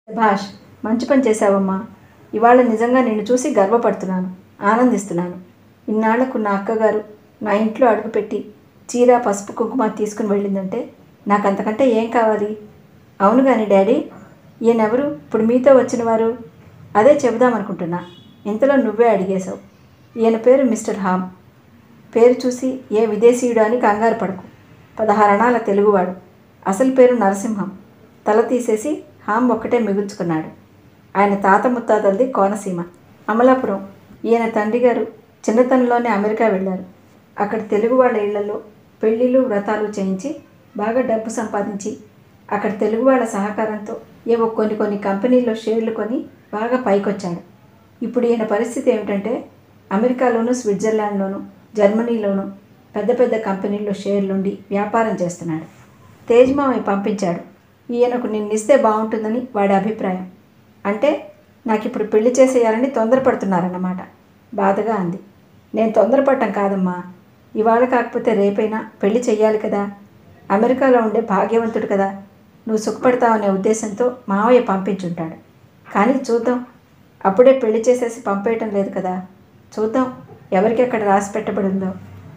భాష్ మంచి పని చేశావమ్మా ఇవాళ నిజంగా నిన్ను చూసి గర్వపడుతున్నాను ఆనందిస్తున్నాను ఇన్నాళ్లకు నా అక్కగారు నా ఇంట్లో అడుగుపెట్టి చీర పసుపు కుంకుమ తీసుకుని వెళ్ళిందంటే నాకు అంతకంటే ఏం కావాలి అవును కానీ డాడీ ఈయనెవరు ఇప్పుడు మీతో వచ్చిన వారు అదే చెబుదామనుకుంటున్నా ఇంతలో నువ్వే అడిగేశావు ఈయన పేరు మిస్టర్ హామ్ పేరు చూసి ఏ విదేశీయుడు అని కంగారు పడకు పదహారణాల తెలుగువాడు అసలు పేరు నరసింహం తల తీసేసి హామ్ ఒక్కటే మిగుల్చుకున్నాడు ఆయన తాత ముత్తాతలది కోనసీమ అమలాపురం ఈయన తండ్రి గారు చిన్నతనంలోనే అమెరికా వెళ్ళారు అక్కడ తెలుగు వాళ్ళ ఇళ్లలో పెళ్ళిళ్ళు వ్రతాలు చేయించి బాగా డబ్బు సంపాదించి అక్కడ తెలుగు వాళ్ళ సహకారంతో ఏవో కొన్ని కొన్ని కంపెనీల్లో షేర్లు కొని బాగా పైకొచ్చాడు ఇప్పుడు ఈయన పరిస్థితి ఏమిటంటే అమెరికాలోను స్విట్జర్లాండ్లోను జర్మనీలోను పెద్ద పెద్ద కంపెనీల్లో షేర్లుండి వ్యాపారం చేస్తున్నాడు తేజ్ మామయ్య పంపించాడు ఈయనకు నిన్నిస్తే బాగుంటుందని వాడి అభిప్రాయం అంటే నాకు ఇప్పుడు పెళ్లి చేసేయాలని తొందరపడుతున్నారన్నమాట బాధగా అంది నేను తొందరపడటం కాదమ్మా ఇవాళ కాకపోతే రేపైనా పెళ్లి చెయ్యాలి కదా అమెరికాలో ఉండే భాగ్యవంతుడు కదా నువ్వు సుఖపడతావనే ఉద్దేశంతో మావయ్య పంపించుంటాడు కానీ చూద్దాం అప్పుడే పెళ్లి చేసేసి పంపేయటం లేదు కదా చూద్దాం ఎవరికి అక్కడ రాసి పెట్టబడిందో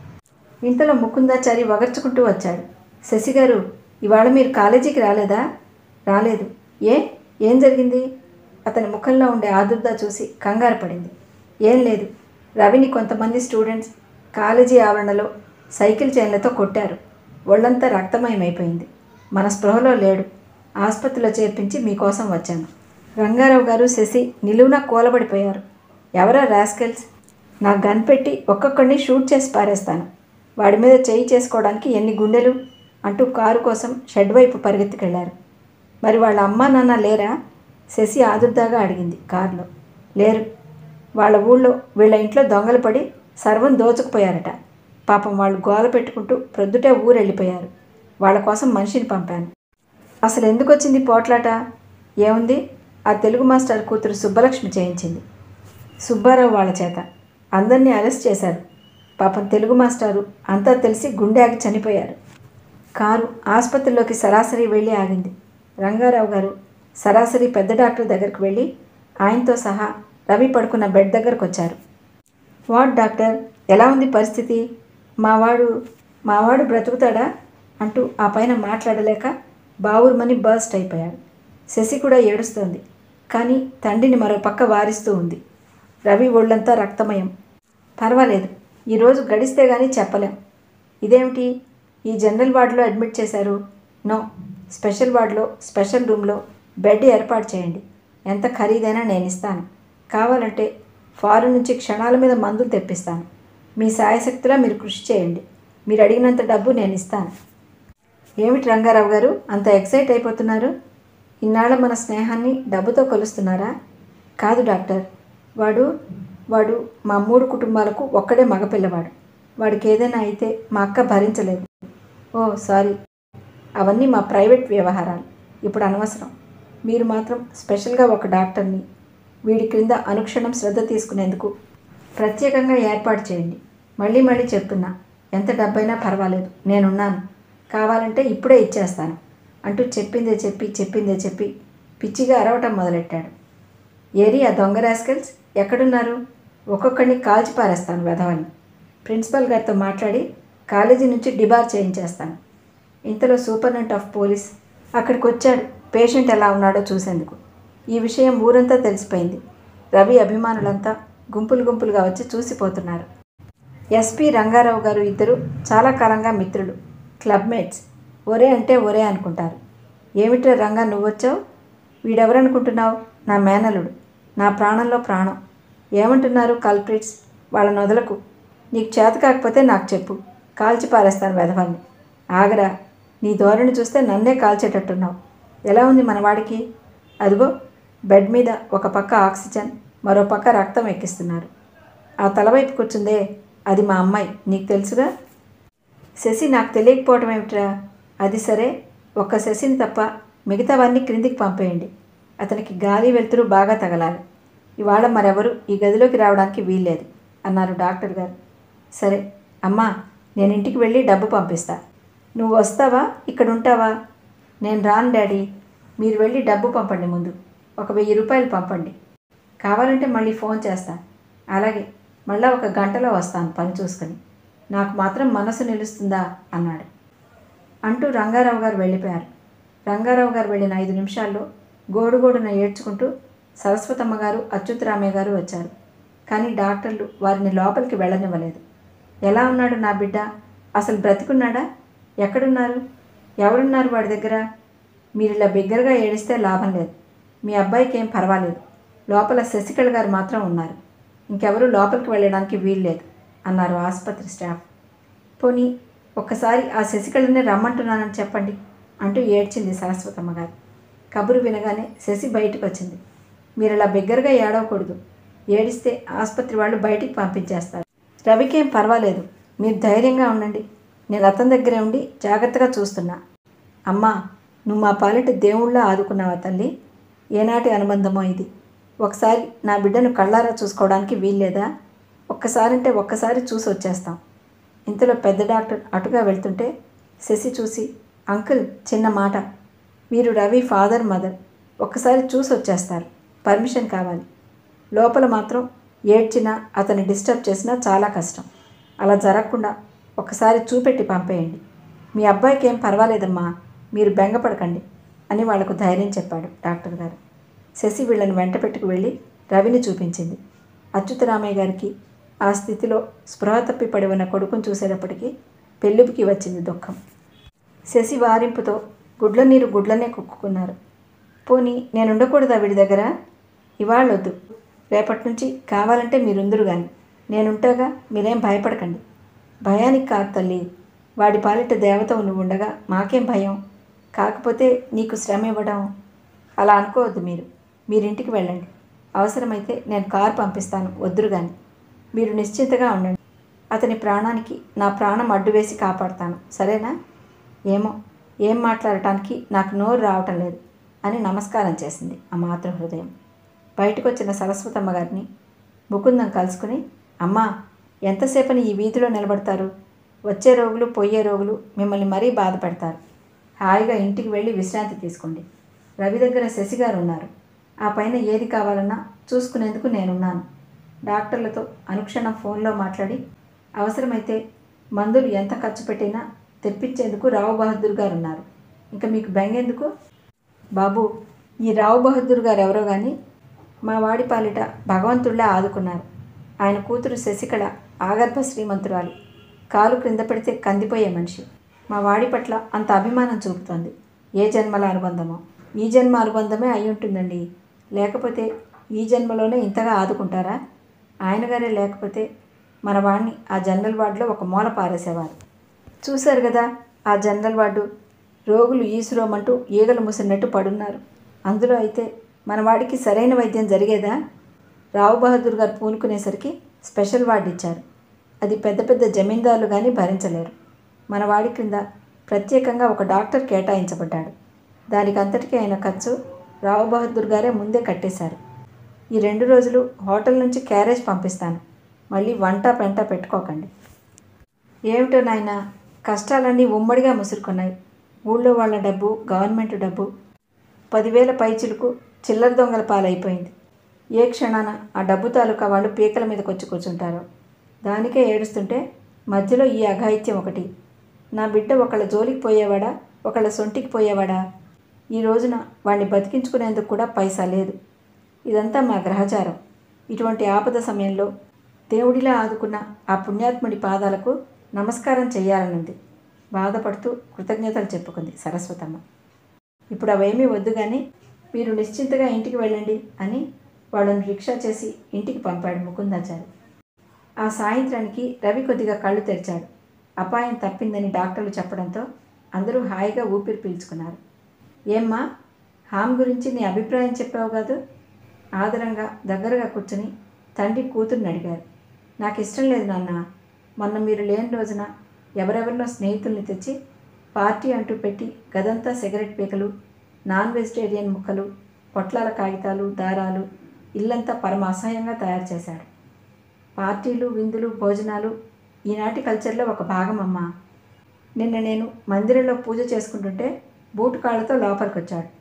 ఇంతలో ముకుందాచారి వగర్చుకుంటూ వచ్చాడు శశి గారు ఇవాళ మీరు కాలేజీకి రాలేదా రాలేదు ఏ ఏం జరిగింది అతని ముఖంలో ఉండే ఆదుర్దా చూసి కంగారు పడింది ఏం లేదు రవిని కొంతమంది స్టూడెంట్స్ కాలేజీ ఆవరణలో సైకిల్ చైన్లతో కొట్టారు ఒళ్ళంతా రక్తమయమైపోయింది మన స్పృహలో లేడు ఆసుపత్రిలో చేర్పించి మీకోసం వచ్చాను రంగారావు గారు శశి నిలువున కూలబడిపోయారు ఎవరా రాస్కెల్స్ నా గన్ పెట్టి ఒక్కొక్కడిని షూట్ చేసి పారేస్తాను వాడి మీద చేయి చేసుకోవడానికి ఎన్ని గుండెలు అంటూ కారు కోసం షెడ్ వైపు పరిగెత్తుకెళ్లారు మరి వాళ్ళ అమ్మా నాన్న లేరా శశి ఆదుర్దాగా అడిగింది కారులో లేరు వాళ్ళ ఊళ్ళో వీళ్ళ ఇంట్లో దొంగలు పడి సర్వం దోచుకుపోయారట పాపం వాళ్ళు గోల పెట్టుకుంటూ ప్రొద్దుటే ఊరు వెళ్ళిపోయారు వాళ్ళ కోసం మనిషిని పంపాను అసలు ఎందుకు వచ్చింది పోట్లాట ఏముంది ఆ తెలుగు మాస్టర్ కూతురు సుబ్బలక్ష్మి చేయించింది సుబ్బారావు వాళ్ళ చేత అందరినీ అరెస్ట్ చేశారు పాపం తెలుగు మాస్టారు అంతా తెలిసి గుండె ఆగి చనిపోయారు కారు ఆసుపత్రిలోకి సరాసరి వెళ్ళి ఆగింది రంగారావు గారు సరాసరి పెద్ద డాక్టర్ దగ్గరికి వెళ్ళి ఆయనతో సహా రవి పడుకున్న బెడ్ దగ్గరకు వచ్చారు వాట్ డాక్టర్ ఎలా ఉంది పరిస్థితి మావాడు మావాడు బ్రతుకుతాడా అంటూ ఆ పైన మాట్లాడలేక బావురుమని బర్స్ట్ అయిపోయాడు శశి కూడా ఏడుస్తోంది కానీ తండ్రిని మరో పక్క వారిస్తూ ఉంది రవి ఒళ్ళంతా రక్తమయం పర్వాలేదు ఈరోజు గడిస్తే కానీ చెప్పలేం ఇదేమిటి ఈ జనరల్ వార్డులో అడ్మిట్ చేశారు నో స్పెషల్ వార్డులో స్పెషల్ రూమ్లో బెడ్ ఏర్పాటు చేయండి ఎంత ఖరీదైనా నేను ఇస్తాను కావాలంటే ఫారెన్ నుంచి క్షణాల మీద మందులు తెప్పిస్తాను మీ సాయశక్తిలో మీరు కృషి చేయండి మీరు అడిగినంత డబ్బు నేను ఇస్తాను ఏమిటి రంగారావు గారు అంత ఎక్సైట్ అయిపోతున్నారు ఇన్నాళ్ళ మన స్నేహాన్ని డబ్బుతో కొలుస్తున్నారా కాదు డాక్టర్ వాడు వాడు మా మూడు కుటుంబాలకు ఒక్కడే మగపిల్లవాడు వాడికి ఏదైనా అయితే మా అక్క భరించలేదు ఓ సారీ అవన్నీ మా ప్రైవేట్ వ్యవహారాలు ఇప్పుడు అనవసరం మీరు మాత్రం స్పెషల్గా ఒక డాక్టర్ని వీడి క్రింద అనుక్షణం శ్రద్ధ తీసుకునేందుకు ప్రత్యేకంగా ఏర్పాటు చేయండి మళ్ళీ మళ్ళీ చెప్తున్నా ఎంత డబ్బైనా పర్వాలేదు నేనున్నాను కావాలంటే ఇప్పుడే ఇచ్చేస్తాను అంటూ చెప్పిందే చెప్పి చెప్పిందే చెప్పి పిచ్చిగా అరవటం మొదలెట్టాడు ఏరి ఆ దొంగ రాస్కెల్స్ ఎక్కడున్నారు ఒక్కొక్కడిని కాల్చి పారేస్తాను వెధవని ప్రిన్సిపల్ గారితో మాట్లాడి కాలేజీ నుంచి డిబార్ చేయించేస్తాను ఇంతలో సూపరింటెండెంట్ ఆఫ్ పోలీస్ అక్కడికి వచ్చాడు పేషెంట్ ఎలా ఉన్నాడో చూసేందుకు ఈ విషయం ఊరంతా తెలిసిపోయింది రవి అభిమానులంతా గుంపులు గుంపులుగా వచ్చి చూసిపోతున్నారు ఎస్పి రంగారావు గారు ఇద్దరు చాలా కాలంగా మిత్రులు క్లబ్మేట్స్ ఒరే అంటే ఒరే అనుకుంటారు ఏమిట్రా రంగా నువ్వొచ్చావు వీడెవరనుకుంటున్నావు నా మేనలుడు నా ప్రాణంలో ప్రాణం ఏమంటున్నారు కల్ప్రిట్స్ వాళ్ళ నొదలకు నీకు చేత కాకపోతే నాకు చెప్పు కాల్చి పారేస్తాను వెధవాన్ని ఆగరా నీ ధోరణి చూస్తే నన్నే కాల్చేటట్టున్నావు ఎలా ఉంది మన వాడికి అదిగో బెడ్ మీద ఒక పక్క ఆక్సిజన్ మరో పక్క రక్తం ఎక్కిస్తున్నారు ఆ తలవైపు కూర్చుందే అది మా అమ్మాయి నీకు తెలుసుగా శశి నాకు తెలియకపోవటం ఏమిట్రా అది సరే ఒక్క శశిని తప్ప మిగతావన్నీ క్రిందికి పంపేయండి అతనికి గాలి వెలుతురు బాగా తగలాలి ఇవాళ మరెవరు ఈ గదిలోకి రావడానికి వీల్లేదు అన్నారు డాక్టర్ గారు సరే అమ్మా నేను ఇంటికి వెళ్ళి డబ్బు పంపిస్తా నువ్వు వస్తావా ఇక్కడ ఉంటావా నేను రాను డాడీ మీరు వెళ్ళి డబ్బు పంపండి ముందు ఒక వెయ్యి రూపాయలు పంపండి కావాలంటే మళ్ళీ ఫోన్ చేస్తా అలాగే మళ్ళా ఒక గంటలో వస్తాను పని చూసుకొని నాకు మాత్రం మనసు నిలుస్తుందా అన్నాడు అంటూ రంగారావు గారు వెళ్ళిపోయారు రంగారావు గారు వెళ్ళిన ఐదు నిమిషాల్లో గోడుగోడున ఏడ్చుకుంటూ సరస్వతమ్మ గారు అచ్యుతరామయ్య గారు వచ్చారు కానీ డాక్టర్లు వారిని లోపలికి వెళ్ళనివ్వలేదు ఎలా ఉన్నాడు నా బిడ్డ అసలు బ్రతికున్నాడా ఎక్కడున్నారు ఎవరున్నారు వాడి దగ్గర మీరు ఇలా బిగ్గరగా ఏడిస్తే లాభం లేదు మీ అబ్బాయికి ఏం పర్వాలేదు లోపల శశికళ గారు మాత్రం ఉన్నారు ఇంకెవరూ లోపలికి వెళ్ళడానికి వీల్లేదు అన్నారు ఆసుపత్రి స్టాఫ్ పోనీ ఒక్కసారి ఆ శశికళని రమ్మంటున్నానని చెప్పండి అంటూ ఏడ్చింది సరస్వతమ్మ గారు కబురు వినగానే శశి బయటకు వచ్చింది మీరు ఇలా బిగ్గరగా ఏడవకూడదు ఏడిస్తే ఆసుపత్రి వాళ్ళు బయటికి పంపించేస్తారు రవికేం పర్వాలేదు మీరు ధైర్యంగా ఉండండి నేను అతని దగ్గరే ఉండి జాగ్రత్తగా చూస్తున్నా అమ్మా నువ్వు మా పాలిట దేవుళ్ళ ఆదుకున్నావా తల్లి ఏనాటి అనుబంధమో ఇది ఒకసారి నా బిడ్డను కళ్ళారా చూసుకోవడానికి వీల్లేదా ఒక్కసారంటే ఒక్కసారి చూసి వచ్చేస్తాం ఇంతలో పెద్ద డాక్టర్ అటుగా వెళ్తుంటే శశి చూసి అంకుల్ చిన్న మాట మీరు రవి ఫాదర్ మదర్ ఒక్కసారి చూసి వచ్చేస్తారు పర్మిషన్ కావాలి లోపల మాత్రం ఏడ్చినా అతన్ని డిస్టర్బ్ చేసినా చాలా కష్టం అలా జరగకుండా ఒకసారి చూపెట్టి పంపేయండి మీ అబ్బాయికి ఏం పర్వాలేదమ్మా మీరు బెంగపడకండి అని వాళ్లకు ధైర్యం చెప్పాడు డాక్టర్ గారు శశి వీళ్ళని వెంట పెట్టుకు వెళ్ళి రవిని చూపించింది అచ్యుతరామయ్య గారికి ఆ స్థితిలో స్పృహ తప్పి పడి ఉన్న కొడుకును చూసేటప్పటికి పెళ్ళిపికి వచ్చింది దుఃఖం శశి వారింపుతో గుడ్ల నీరు గుడ్లనే కుక్కున్నారు పోనీ నేను ఉండకూడదా వీడి దగ్గర ఇవాళొద్దు రేపటి నుంచి కావాలంటే మీరుందరు కానీ నేనుంటాగా మీరేం భయపడకండి భయానికి కాదు తల్లి వాడి పాలిట దేవతవు నువ్వు ఉండగా మాకేం భయం కాకపోతే నీకు శ్రమ ఇవ్వడం అలా అనుకోవద్దు మీరు మీరింటికి వెళ్ళండి అవసరమైతే నేను కారు పంపిస్తాను వద్దురు కానీ మీరు నిశ్చింతగా ఉండండి అతని ప్రాణానికి నా ప్రాణం అడ్డు వేసి కాపాడుతాను సరేనా ఏమో ఏం మాట్లాడటానికి నాకు నోరు రావటం లేదు అని నమస్కారం చేసింది ఆ మాతృహృదయం బయటకు వచ్చిన సరస్వతమ్మ గారిని ముకుందం కలుసుకుని అమ్మా ఎంతసేపని ఈ వీధిలో నిలబడతారు వచ్చే రోగులు పోయే రోగులు మిమ్మల్ని మరీ బాధ పెడతారు హాయిగా ఇంటికి వెళ్ళి విశ్రాంతి తీసుకోండి రవి దగ్గర శశి గారు ఉన్నారు ఆ పైన ఏది కావాలన్నా చూసుకునేందుకు నేనున్నాను డాక్టర్లతో అనుక్షణం ఫోన్లో మాట్లాడి అవసరమైతే మందులు ఎంత ఖర్చు పెట్టినా తెప్పించేందుకు రావు బహదూర్ గారు ఉన్నారు ఇంకా మీకు బెంగెందుకు బాబు ఈ రావు బహదూర్ గారు ఎవరో కానీ మా వాడి పాలిట భగవంతుళ్ళే ఆదుకున్నారు ఆయన కూతురు శశికళ ఆగర్భ శ్రీమంతురాలు కాలు క్రింద పెడితే కందిపోయే మనిషి మా వాడి పట్ల అంత అభిమానం చూపుతోంది ఏ జన్మల అనుబంధమో ఈ జన్మ అనుబంధమే అయి ఉంటుందండి లేకపోతే ఈ జన్మలోనే ఇంతగా ఆదుకుంటారా ఆయన గారే లేకపోతే మన వాడిని ఆ జనరల్ వార్డులో ఒక మూల పారేసేవారు చూశారు కదా ఆ జనరల్ వార్డు రోగులు ఈసురోమంటూ ఈగలు ముసినట్టు పడున్నారు అందులో అయితే మన వాడికి సరైన వైద్యం జరిగేదా రావు బహదూర్ గారు పూనుకునేసరికి స్పెషల్ వార్డు ఇచ్చారు అది పెద్ద పెద్ద జమీందారులు కానీ భరించలేరు మన వాడి క్రింద ప్రత్యేకంగా ఒక డాక్టర్ కేటాయించబడ్డాడు దానికి అంతటికీ అయిన ఖర్చు రావు బహదూర్ గారే ముందే కట్టేశారు ఈ రెండు రోజులు హోటల్ నుంచి క్యారేజ్ పంపిస్తాను మళ్ళీ వంట పెంట పెట్టుకోకండి ఏమిటో నాయన కష్టాలన్నీ ఉమ్మడిగా ముసురుకున్నాయి ఊళ్ళో వాళ్ళ డబ్బు గవర్నమెంట్ డబ్బు పదివేల పైచిలకు చిల్లర దొంగల పాలైపోయింది ఏ క్షణాన ఆ డబ్బు తాలూకా వాళ్ళు పీకల మీదకి వచ్చి కూర్చుంటారో దానికే ఏడుస్తుంటే మధ్యలో ఈ అఘాయిత్యం ఒకటి నా బిడ్డ ఒకళ్ళ జోలికి పోయేవాడా ఒకళ్ళ సొంటికి పోయేవాడా ఈ రోజున వాడిని బతికించుకునేందుకు కూడా పైసా లేదు ఇదంతా మా గ్రహచారం ఇటువంటి ఆపద సమయంలో దేవుడిలా ఆదుకున్న ఆ పుణ్యాత్ముడి పాదాలకు నమస్కారం చేయాలనుంది బాధపడుతూ కృతజ్ఞతలు చెప్పుకుంది సరస్వతమ్మ ఇప్పుడు అవేమీ వద్దు కానీ మీరు నిశ్చింతగా ఇంటికి వెళ్ళండి అని వాళ్ళని రిక్షా చేసి ఇంటికి పంపాడు ముకుందాచారి ఆ సాయంత్రానికి రవి కొద్దిగా కళ్ళు తెరిచాడు అపాయం తప్పిందని డాక్టర్లు చెప్పడంతో అందరూ హాయిగా ఊపిరి పీల్చుకున్నారు ఏమ్మా హామ్ గురించి నీ అభిప్రాయం చెప్పావు కాదు ఆదరంగా దగ్గరగా కూర్చుని తండ్రి కూతుర్ని అడిగారు నాకు ఇష్టం లేదు నాన్న మొన్న మీరు లేని రోజున ఎవరెవరినో స్నేహితుల్ని తెచ్చి పార్టీ అంటూ పెట్టి గదంతా సిగరెట్ పీకలు నాన్ వెజిటేరియన్ ముక్కలు పొట్లాల కాగితాలు దారాలు ఇల్లంతా పరమ అసహ్యంగా తయారు చేశాడు పార్టీలు విందులు భోజనాలు ఈనాటి కల్చర్లో ఒక భాగం అమ్మా నిన్న నేను మందిరంలో పూజ చేసుకుంటుంటే బూటు కాళ్ళతో లోపలికి వచ్చాడు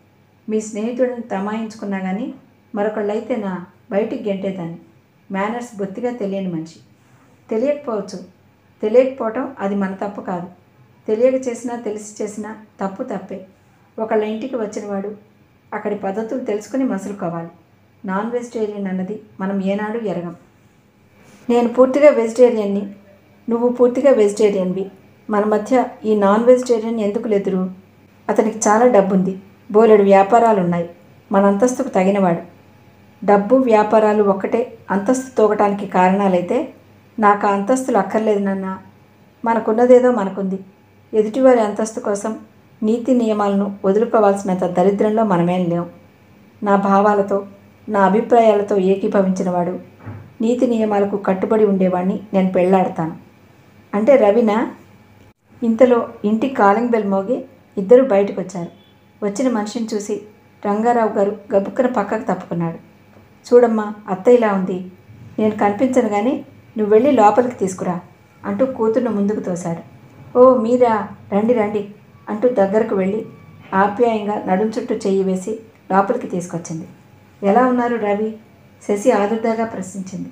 మీ స్నేహితుడిని తమాయించుకున్నా కానీ మరొకళ్ళైతే నా బయటికి గెంటేదాన్ని మేనర్స్ బొత్తిగా తెలియని మనిషి తెలియకపోవచ్చు తెలియకపోవటం అది మన తప్పు కాదు తెలియక చేసినా తెలిసి చేసినా తప్పు తప్పే ఒకళ్ళ ఇంటికి వచ్చినవాడు అక్కడి పద్ధతులు తెలుసుకుని మసులుకోవాలి నాన్ వెజిటేరియన్ అన్నది మనం ఏనాడు ఎరగం నేను పూర్తిగా వెజిటేరియన్ని నువ్వు పూర్తిగా వెజిటేరియన్వి మన మధ్య ఈ నాన్ వెజిటేరియన్ ఎందుకు లేదురు అతనికి చాలా డబ్బుంది బోలెడు వ్యాపారాలు ఉన్నాయి మన అంతస్తుకు తగినవాడు డబ్బు వ్యాపారాలు ఒక్కటే అంతస్తు తోగటానికి కారణాలైతే నాకు ఆ అంతస్తులు అక్కర్లేదు నాన్న మనకున్నదేదో మనకుంది ఎదుటివారి అంతస్తు కోసం నీతి నియమాలను వదులుకోవాల్సినంత దరిద్రంలో మనమేం లేం నా భావాలతో నా అభిప్రాయాలతో ఏకీభవించినవాడు నీతి నియమాలకు కట్టుబడి ఉండేవాడిని నేను పెళ్ళాడతాను అంటే రవినా ఇంతలో ఇంటి కాలింగ్ బెల్ మోగి ఇద్దరు బయటకు వచ్చారు వచ్చిన మనిషిని చూసి రంగారావు గారు గబుక్కన పక్కకు తప్పుకున్నాడు చూడమ్మా అత్త ఇలా ఉంది నేను కనిపించను కానీ నువ్వు వెళ్ళి లోపలికి తీసుకురా అంటూ కూతుర్ను ముందుకు తోశాడు ఓ మీరా రండి రండి అంటూ దగ్గరకు వెళ్ళి ఆప్యాయంగా నడుం చుట్టూ చెయ్యి వేసి లోపలికి తీసుకొచ్చింది ఎలా ఉన్నారు రవి శశి ఆదుర్దాగా ప్రశ్నించింది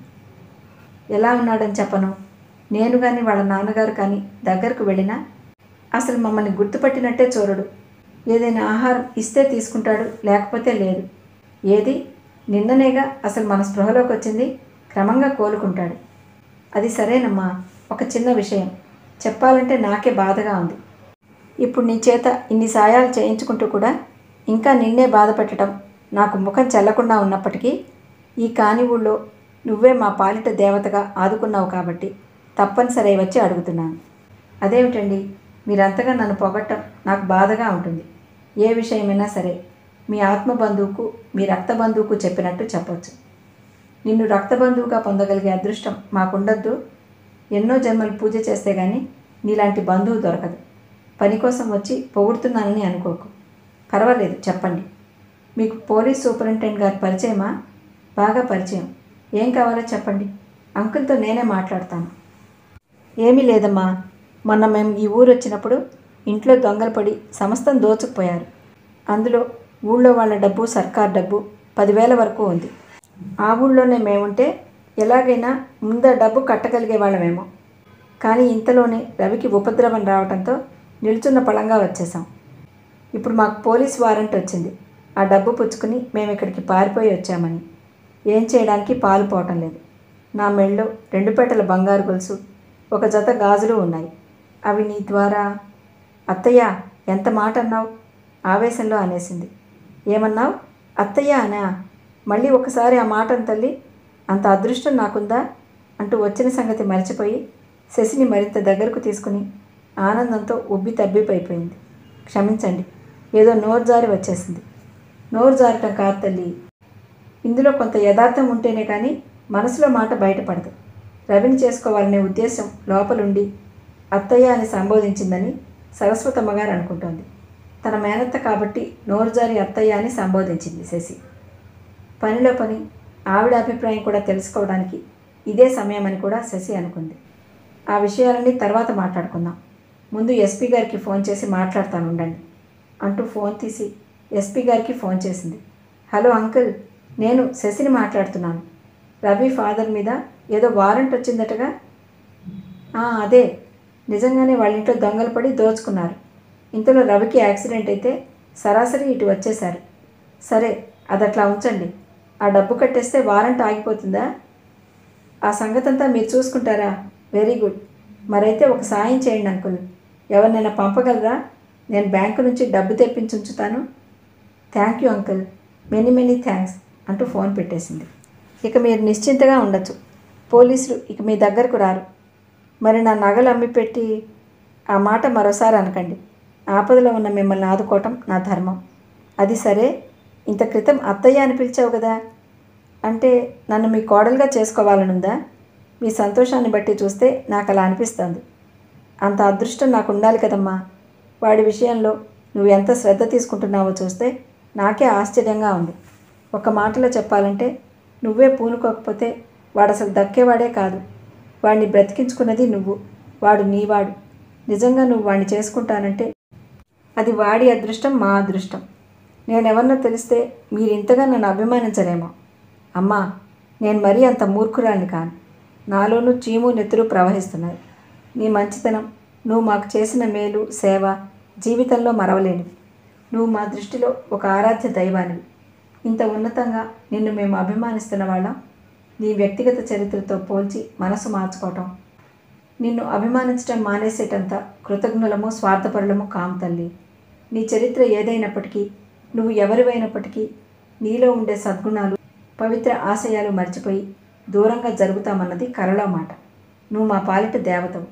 ఎలా ఉన్నాడని చెప్పను నేను కానీ వాళ్ళ నాన్నగారు కానీ దగ్గరకు వెళ్ళినా అసలు మమ్మల్ని గుర్తుపట్టినట్టే చూడడు ఏదైనా ఆహారం ఇస్తే తీసుకుంటాడు లేకపోతే లేదు ఏది నిన్ననేగా అసలు మన స్పృహలోకి వచ్చింది క్రమంగా కోలుకుంటాడు అది సరేనమ్మా ఒక చిన్న విషయం చెప్పాలంటే నాకే బాధగా ఉంది ఇప్పుడు నీ చేత ఇన్ని సాయాలు చేయించుకుంటూ కూడా ఇంకా నిన్నే బాధ పెట్టడం నాకు ముఖం చెల్లకుండా ఉన్నప్పటికీ ఈ కాని ఊళ్ళో నువ్వే మా పాలిట దేవతగా ఆదుకున్నావు కాబట్టి తప్పనిసరి వచ్చి అడుగుతున్నాను అదేమిటండి మీరంతగా నన్ను పొగట్టం నాకు బాధగా ఉంటుంది ఏ విషయమైనా సరే మీ ఆత్మ బంధువుకు మీ రక్త బంధువుకు చెప్పినట్టు చెప్పొచ్చు నిన్ను రక్త బంధువుగా పొందగలిగే అదృష్టం మాకుండద్దు ఎన్నో జన్మలు పూజ చేస్తే కానీ నీలాంటి బంధువు దొరకదు పని కోసం వచ్చి పొగుడుతున్నానని అనుకోకు పర్వాలేదు చెప్పండి మీకు పోలీస్ సూపరింటెండెంట్ గారి పరిచయమా బాగా పరిచయం ఏం కావాలో చెప్పండి అంకుల్తో నేనే మాట్లాడతాను ఏమీ లేదమ్మా మొన్న మేము ఈ ఊరు వచ్చినప్పుడు ఇంట్లో దొంగలు పడి సమస్తం దోచుకుపోయారు అందులో ఊళ్ళో వాళ్ళ డబ్బు సర్కార్ డబ్బు పదివేల వరకు ఉంది ఆ ఊళ్ళోనే మేముంటే ఎలాగైనా ముందు డబ్బు కట్టగలిగే వాళ్ళమేమో కానీ ఇంతలోనే రవికి ఉపద్రవం రావడంతో నిల్చున్న పళంగా వచ్చేసాం ఇప్పుడు మాకు పోలీస్ వారెంట్ వచ్చింది ఆ డబ్బు పుచ్చుకుని మేము ఇక్కడికి పారిపోయి వచ్చామని ఏం చేయడానికి పాలు పోవటం లేదు నా మెళ్ళో రెండు పెట్టల బంగారు గొలుసు ఒక జత గాజులు ఉన్నాయి అవి నీ ద్వారా అత్తయ్య ఎంత మాట అన్నావు ఆవేశంలో అనేసింది ఏమన్నావు అత్తయ్య అనా మళ్ళీ ఒకసారి ఆ మాటను తల్లి అంత అదృష్టం నాకుందా అంటూ వచ్చిన సంగతి మర్చిపోయి శశిని మరింత దగ్గరకు తీసుకుని ఆనందంతో ఉబ్బి తబ్బిపైపోయింది క్షమించండి ఏదో నోరు జారి వచ్చేసింది నోరు జారటం కాదు తల్లి ఇందులో కొంత యథార్థం ఉంటేనే కానీ మనసులో మాట బయటపడదు రవిని చేసుకోవాలనే ఉద్దేశం లోపలుండి అత్తయ్య అని సంబోధించిందని సరస్వతమ్మ గారు అనుకుంటోంది తన మేనత్త కాబట్టి నోరుజారి అత్తయ్య అని సంబోధించింది శశి పనిలో పని ఆవిడ అభిప్రాయం కూడా తెలుసుకోవడానికి ఇదే సమయం అని కూడా శశి అనుకుంది ఆ విషయాలన్నీ తర్వాత మాట్లాడుకుందాం ముందు ఎస్పీ గారికి ఫోన్ చేసి మాట్లాడతాను ఉండండి అంటూ ఫోన్ తీసి ఎస్పీ గారికి ఫోన్ చేసింది హలో అంకుల్ నేను శశిని మాట్లాడుతున్నాను రవి ఫాదర్ మీద ఏదో వారెంట్ వచ్చిందటగా "ఆ, అదే నిజంగానే వాళ్ళ ఇంట్లో దొంగలు పడి దోచుకున్నారు ఇంతలో రవికి యాక్సిడెంట్ అయితే సరాసరి ఇటు వచ్చేశారు సరే అది అట్లా ఉంచండి ఆ డబ్బు కట్టేస్తే వారెంట్ ఆగిపోతుందా ఆ సంగతంతా మీరు చూసుకుంటారా వెరీ గుడ్ మరైతే ఒక సాయం చేయండి అంకుల్ ఎవరినైనా పంపగలరా నేను బ్యాంకు నుంచి డబ్బు తెప్పించి ఉంచుతాను thank you uncle many many thanks అంటూ ఫోన్ పెట్టేసింది ఇక మీరు నిశ్చింతగా ఉండొచ్చు పోలీసులు ఇక మీ దగ్గరకు రారు మరి నా నగలు అమ్మి పెట్టి ఆ మాట మరోసారి అనకండి ఆపదలో ఉన్న మిమ్మల్ని ఆదుకోవటం నా ధర్మం అది సరే ఇంత క్రితం అత్తయ్య అని పిలిచావు కదా అంటే నన్ను మీ కోడలుగా చేసుకోవాలనుందా మీ సంతోషాన్ని బట్టి చూస్తే నాకు అలా అనిపిస్తుంది అంత అదృష్టం నాకు ఉండాలి కదమ్మా వాడి విషయంలో నువ్వు ఎంత శ్రద్ధ తీసుకుంటున్నావో చూస్తే నాకే ఆశ్చర్యంగా ఉంది ఒక మాటలో చెప్పాలంటే నువ్వే పూనుకోకపోతే వాడు అసలు దక్కేవాడే కాదు వాడిని బ్రతికించుకున్నది నువ్వు వాడు నీవాడు నిజంగా నువ్వు వాడిని చేసుకుంటానంటే అది వాడి అదృష్టం మా అదృష్టం నేనెవరినో తెలిస్తే మీరు ఇంతగా నన్ను అభిమానించరేమో అమ్మా నేను మరీ అంత మూర్ఖురాలిని కాను నాలోనూ చీము నెత్తురు ప్రవహిస్తున్నాయి నీ మంచితనం నువ్వు మాకు చేసిన మేలు సేవ జీవితంలో మరవలేనివి నువ్వు మా దృష్టిలో ఒక ఆరాధ్య దైవానివి ఇంత ఉన్నతంగా నిన్ను మేము అభిమానిస్తున్న వాళ్ళం నీ వ్యక్తిగత చరిత్రతో పోల్చి మనసు మార్చుకోవటం నిన్ను అభిమానించడం మానేసేటంత కృతజ్ఞులము స్వార్థపరులము కాము తల్లి నీ చరిత్ర ఏదైనప్పటికీ నువ్వు ఎవరివైనప్పటికీ నీలో ఉండే సద్గుణాలు పవిత్ర ఆశయాలు మర్చిపోయి దూరంగా జరుగుతామన్నది కలలో మాట నువ్వు మా పాలిట దేవతవు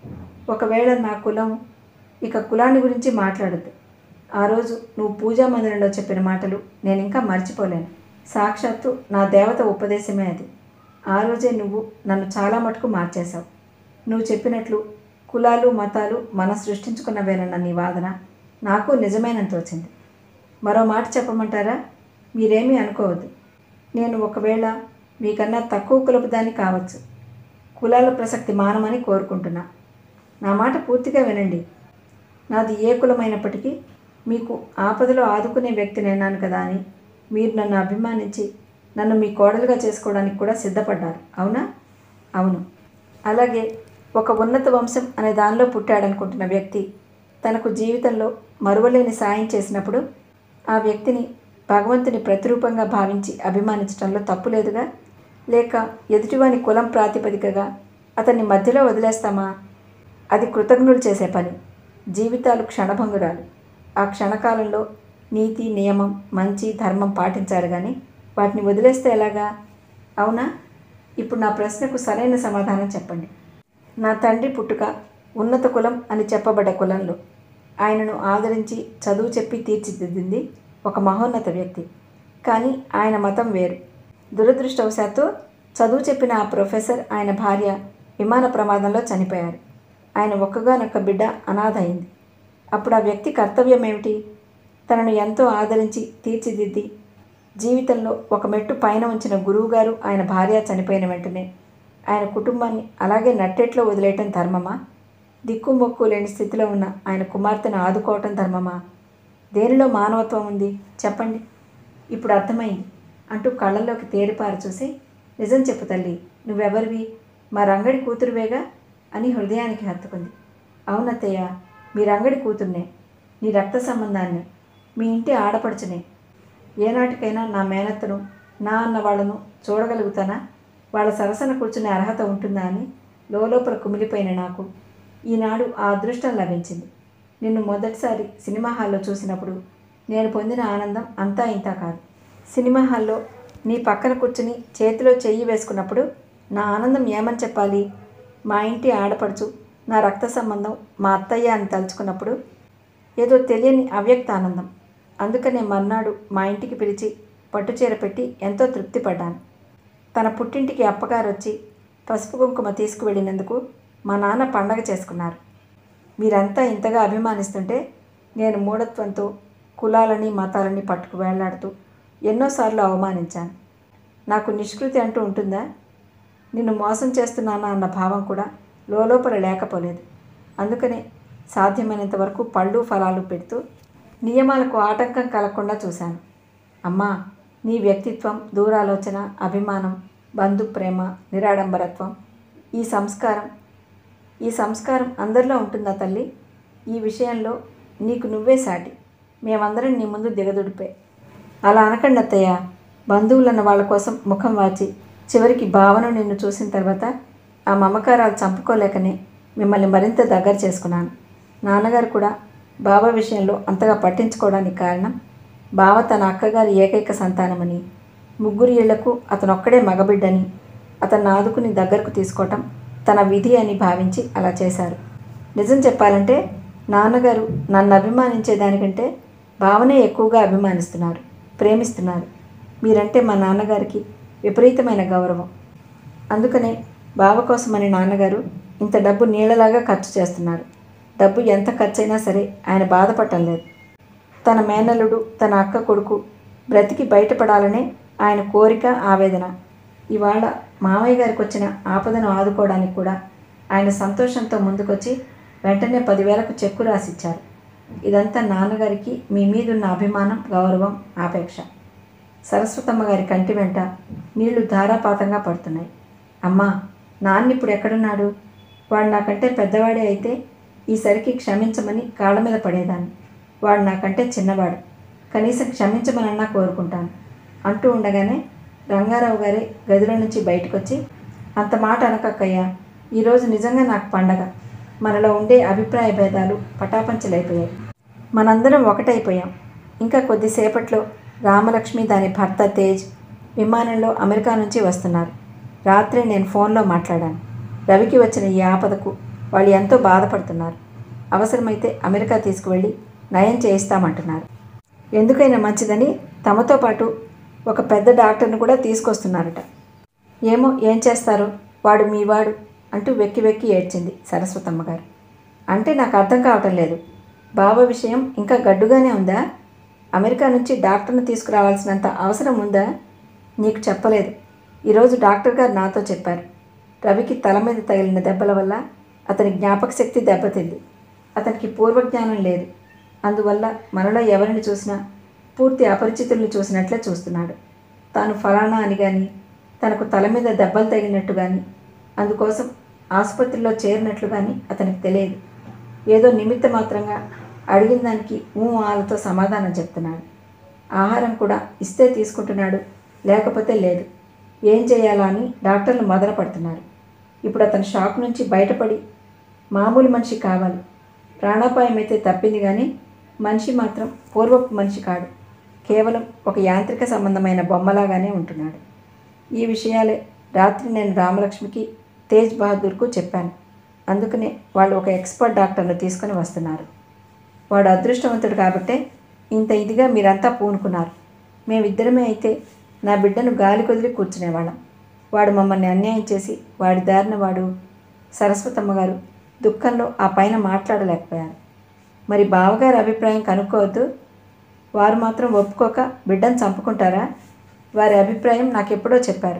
ఒకవేళ నా కులం ఇక కులాన్ని గురించి మాట్లాడద్దు ఆ రోజు నువ్వు పూజా మందిరంలో చెప్పిన మాటలు నేను ఇంకా మర్చిపోలేను సాక్షాత్తు నా దేవత ఉపదేశమే అది ఆ రోజే నువ్వు నన్ను చాలా మటుకు మార్చేశావు నువ్వు చెప్పినట్లు కులాలు మతాలు మనం సృష్టించుకున్నవేనన్న నీ వాదన నాకు నిజమేనని తోచింది మరో మాట చెప్పమంటారా మీరేమీ అనుకోవద్దు నేను ఒకవేళ మీకన్నా తక్కువ కులపు దాన్ని కావచ్చు కులాల ప్రసక్తి మానమని కోరుకుంటున్నా నా మాట పూర్తిగా వినండి నాది ఏ కులమైనప్పటికీ మీకు ఆపదలో ఆదుకునే వ్యక్తినేనాను కదా అని మీరు నన్ను అభిమానించి నన్ను మీ కోడలుగా చేసుకోవడానికి కూడా సిద్ధపడ్డారు అవునా అవును అలాగే ఒక ఉన్నత వంశం అనే దానిలో పుట్టాడనుకుంటున్న వ్యక్తి తనకు జీవితంలో మరువలేని సాయం చేసినప్పుడు ఆ వ్యక్తిని భగవంతుని ప్రతిరూపంగా భావించి అభిమానించడంలో తప్పు లేదుగా లేక ఎదుటివాని కులం ప్రాతిపదికగా అతన్ని మధ్యలో వదిలేస్తామా అది కృతజ్ఞులు చేసే పని జీవితాలు క్షణభంగురాలు ఆ క్షణకాలంలో నీతి నియమం మంచి ధర్మం పాటించారు కానీ వాటిని వదిలేస్తే ఎలాగా అవునా ఇప్పుడు నా ప్రశ్నకు సరైన సమాధానం చెప్పండి నా తండ్రి పుట్టుక ఉన్నత కులం అని చెప్పబడ్డ కులంలో ఆయనను ఆదరించి చదువు చెప్పి తీర్చిదిద్దింది ఒక మహోన్నత వ్యక్తి కానీ ఆయన మతం వేరు దురదృష్టవశాత్తు చదువు చెప్పిన ఆ ప్రొఫెసర్ ఆయన భార్య విమాన ప్రమాదంలో చనిపోయారు ఆయన ఒక్కగానొక్క బిడ్డ అనాథ అయింది అప్పుడు ఆ వ్యక్తి కర్తవ్యం ఏమిటి తనను ఎంతో ఆదరించి తీర్చిదిద్ది జీవితంలో ఒక మెట్టు పైన ఉంచిన గురువుగారు ఆయన భార్య చనిపోయిన వెంటనే ఆయన కుటుంబాన్ని అలాగే నట్టెట్లో వదిలేయటం ధర్మమా దిక్కు మొక్కు లేని స్థితిలో ఉన్న ఆయన కుమార్తెను ఆదుకోవటం ధర్మమా దేనిలో మానవత్వం ఉంది చెప్పండి ఇప్పుడు అర్థమైంది అంటూ కళ్ళల్లోకి తేరిపారు చూసి నిజం చెప్పు తల్లి నువ్వెవరివి మా రంగడి కూతురువేగా అని హృదయానికి హత్తుకుంది అవునత్తయ్య మీ రంగడి కూతుర్నే నీ రక్త సంబంధాన్ని మీ ఇంటి ఆడపడుచునే ఏనాటికైనా నా మేనత్తను నా అన్న వాళ్ళను చూడగలుగుతానా వాళ్ళ సరసన కూర్చునే అర్హత ఉంటుందా అని లోపల కుమిలిపోయిన నాకు ఈనాడు ఆ అదృష్టం లభించింది నిన్ను మొదటిసారి సినిమా హాల్లో చూసినప్పుడు నేను పొందిన ఆనందం అంతా ఇంతా కాదు సినిమా హాల్లో నీ పక్కన కూర్చుని చేతిలో చెయ్యి వేసుకున్నప్పుడు నా ఆనందం ఏమని చెప్పాలి మా ఇంటి ఆడపడుచు నా రక్త సంబంధం మా అత్తయ్య అని తలుచుకున్నప్పుడు ఏదో తెలియని అవ్యక్త ఆనందం అందుకనే మర్నాడు మా ఇంటికి పిలిచి పట్టుచీర పెట్టి ఎంతో తృప్తి పడ్డాను తన పుట్టింటికి అప్పగారు వచ్చి పసుపు కుంకుమ తీసుకువెళ్ళినందుకు మా నాన్న పండగ చేసుకున్నారు మీరంతా ఇంతగా అభిమానిస్తుంటే నేను మూఢత్వంతో కులాలని మతాలని పట్టుకు వేళ్లాడుతూ ఎన్నోసార్లు అవమానించాను నాకు నిష్కృతి అంటూ ఉంటుందా నిన్ను మోసం చేస్తున్నానా అన్న భావం కూడా లోపల లేకపోలేదు అందుకనే సాధ్యమైనంత వరకు పళ్ళు ఫలాలు పెడుతూ నియమాలకు ఆటంకం కలగకుండా చూశాను అమ్మా నీ వ్యక్తిత్వం దూరాలోచన అభిమానం బంధు ప్రేమ నిరాడంబరత్వం ఈ సంస్కారం ఈ సంస్కారం అందరిలో ఉంటుందా తల్లి ఈ విషయంలో నీకు నువ్వే సాటి మేమందరం నీ ముందు దిగదుడిపే అలా అనకండి అత్తయ్య బంధువులన్న వాళ్ళ కోసం ముఖం వాచి చివరికి భావన నిన్ను చూసిన తర్వాత ఆ మమకారాలు చంపుకోలేకనే మిమ్మల్ని మరింత దగ్గర చేసుకున్నాను నాన్నగారు కూడా బావ విషయంలో అంతగా పట్టించుకోవడానికి కారణం బావ తన అక్కగారి ఏకైక సంతానమని ముగ్గురు ఇళ్లకు అతను ఒక్కడే మగబిడ్డని అతన్ని ఆదుకుని దగ్గరకు తీసుకోవటం తన విధి అని భావించి అలా చేశారు నిజం చెప్పాలంటే నాన్నగారు నన్ను అభిమానించే దానికంటే భావనే ఎక్కువగా అభిమానిస్తున్నారు ప్రేమిస్తున్నారు మీరంటే మా నాన్నగారికి విపరీతమైన గౌరవం అందుకనే బావ కోసమని నాన్నగారు ఇంత డబ్బు నీళ్ళలాగా ఖర్చు చేస్తున్నారు డబ్బు ఎంత ఖర్చైనా సరే ఆయన బాధపడటం లేదు తన మేనల్లుడు తన అక్క కొడుకు బ్రతికి బయటపడాలనే ఆయన కోరిక ఆవేదన ఇవాళ మామయ్య గారికి వచ్చిన ఆపదను ఆదుకోవడానికి కూడా ఆయన సంతోషంతో ముందుకొచ్చి వెంటనే పదివేలకు చెక్కు రాసిచ్చారు ఇదంతా నాన్నగారికి మీ మీద ఉన్న అభిమానం గౌరవం ఆపేక్ష సరస్వతమ్మ గారి కంటి వెంట నీళ్లు ధారాపాతంగా పడుతున్నాయి అమ్మా నాన్న ఇప్పుడు ఎక్కడున్నాడు వాడు నాకంటే పెద్దవాడే అయితే ఈసరికి క్షమించమని కాళ్ళ మీద పడేదాన్ని వాడు నాకంటే చిన్నవాడు కనీసం క్షమించమనన్నా కోరుకుంటాను అంటూ ఉండగానే రంగారావు గారి గదిలో నుంచి బయటకు వచ్చి అంత మాట అనకక్కయ్యా ఈరోజు నిజంగా నాకు పండగ మనలో ఉండే అభిప్రాయ భేదాలు పటాపంచలైపోయాయి మనందరం ఒకటైపోయాం ఇంకా కొద్దిసేపట్లో రామలక్ష్మి దాని భర్త తేజ్ విమానంలో అమెరికా నుంచి వస్తున్నారు రాత్రి నేను ఫోన్లో మాట్లాడాను రవికి వచ్చిన ఈ ఆపదకు వాళ్ళు ఎంతో బాధపడుతున్నారు అవసరమైతే అమెరికా తీసుకువెళ్ళి నయం చేయిస్తామంటున్నారు ఎందుకైనా మంచిదని తమతో పాటు ఒక పెద్ద డాక్టర్ని కూడా తీసుకొస్తున్నారట ఏమో ఏం చేస్తారో వాడు మీ వాడు అంటూ వెక్కి వెక్కి ఏడ్చింది సరస్వతమ్మ గారు అంటే నాకు అర్థం కావటం లేదు బావ విషయం ఇంకా గడ్డుగానే ఉందా అమెరికా నుంచి డాక్టర్ని తీసుకురావాల్సినంత అవసరం ఉందా నీకు చెప్పలేదు ఈరోజు డాక్టర్ గారు నాతో చెప్పారు రవికి తల మీద తగిలిన దెబ్బల వల్ల అతని జ్ఞాపక శక్తి దెబ్బతింది అతనికి పూర్వజ్ఞానం లేదు అందువల్ల మనలో ఎవరిని చూసినా పూర్తి అపరిచితుల్ని చూసినట్లే చూస్తున్నాడు తాను ఫలానా అని కానీ తనకు తల మీద దెబ్బలు తగిలినట్టు కానీ అందుకోసం ఆసుపత్రిలో చేరినట్లు కానీ అతనికి తెలియదు ఏదో నిమిత్త మాత్రంగా అడిగిన దానికి ఊ ఆలతో సమాధానం చెప్తున్నాడు ఆహారం కూడా ఇస్తే తీసుకుంటున్నాడు లేకపోతే లేదు ఏం చేయాలా అని డాక్టర్లు మదన పడుతున్నారు ఇప్పుడు అతను షాక్ నుంచి బయటపడి మామూలు మనిషి కావాలి ప్రాణాపాయం అయితే తప్పింది కానీ మనిషి మాత్రం పూర్వపు మనిషి కాడు కేవలం ఒక యాంత్రిక సంబంధమైన బొమ్మలాగానే ఉంటున్నాడు ఈ విషయాలే రాత్రి నేను రామలక్ష్మికి తేజ్ బహదూర్కు చెప్పాను అందుకనే వాళ్ళు ఒక ఎక్స్పర్ట్ డాక్టర్ను తీసుకొని వస్తున్నారు వాడు అదృష్టవంతుడు కాబట్టే ఇంత ఇదిగా మీరంతా పూనుకున్నారు మేమిద్దరమే అయితే నా బిడ్డను గాలి కొదిలి కూర్చునేవాళ్ళం వాడు మమ్మల్ని అన్యాయం చేసి వాడి దారిన వాడు సరస్వతమ్మ గారు దుఃఖంలో ఆ పైన మాట్లాడలేకపోయారు మరి బావగారి అభిప్రాయం కనుక్కోవద్దు వారు మాత్రం ఒప్పుకోక బిడ్డను చంపుకుంటారా వారి అభిప్రాయం నాకెప్పుడో చెప్పారు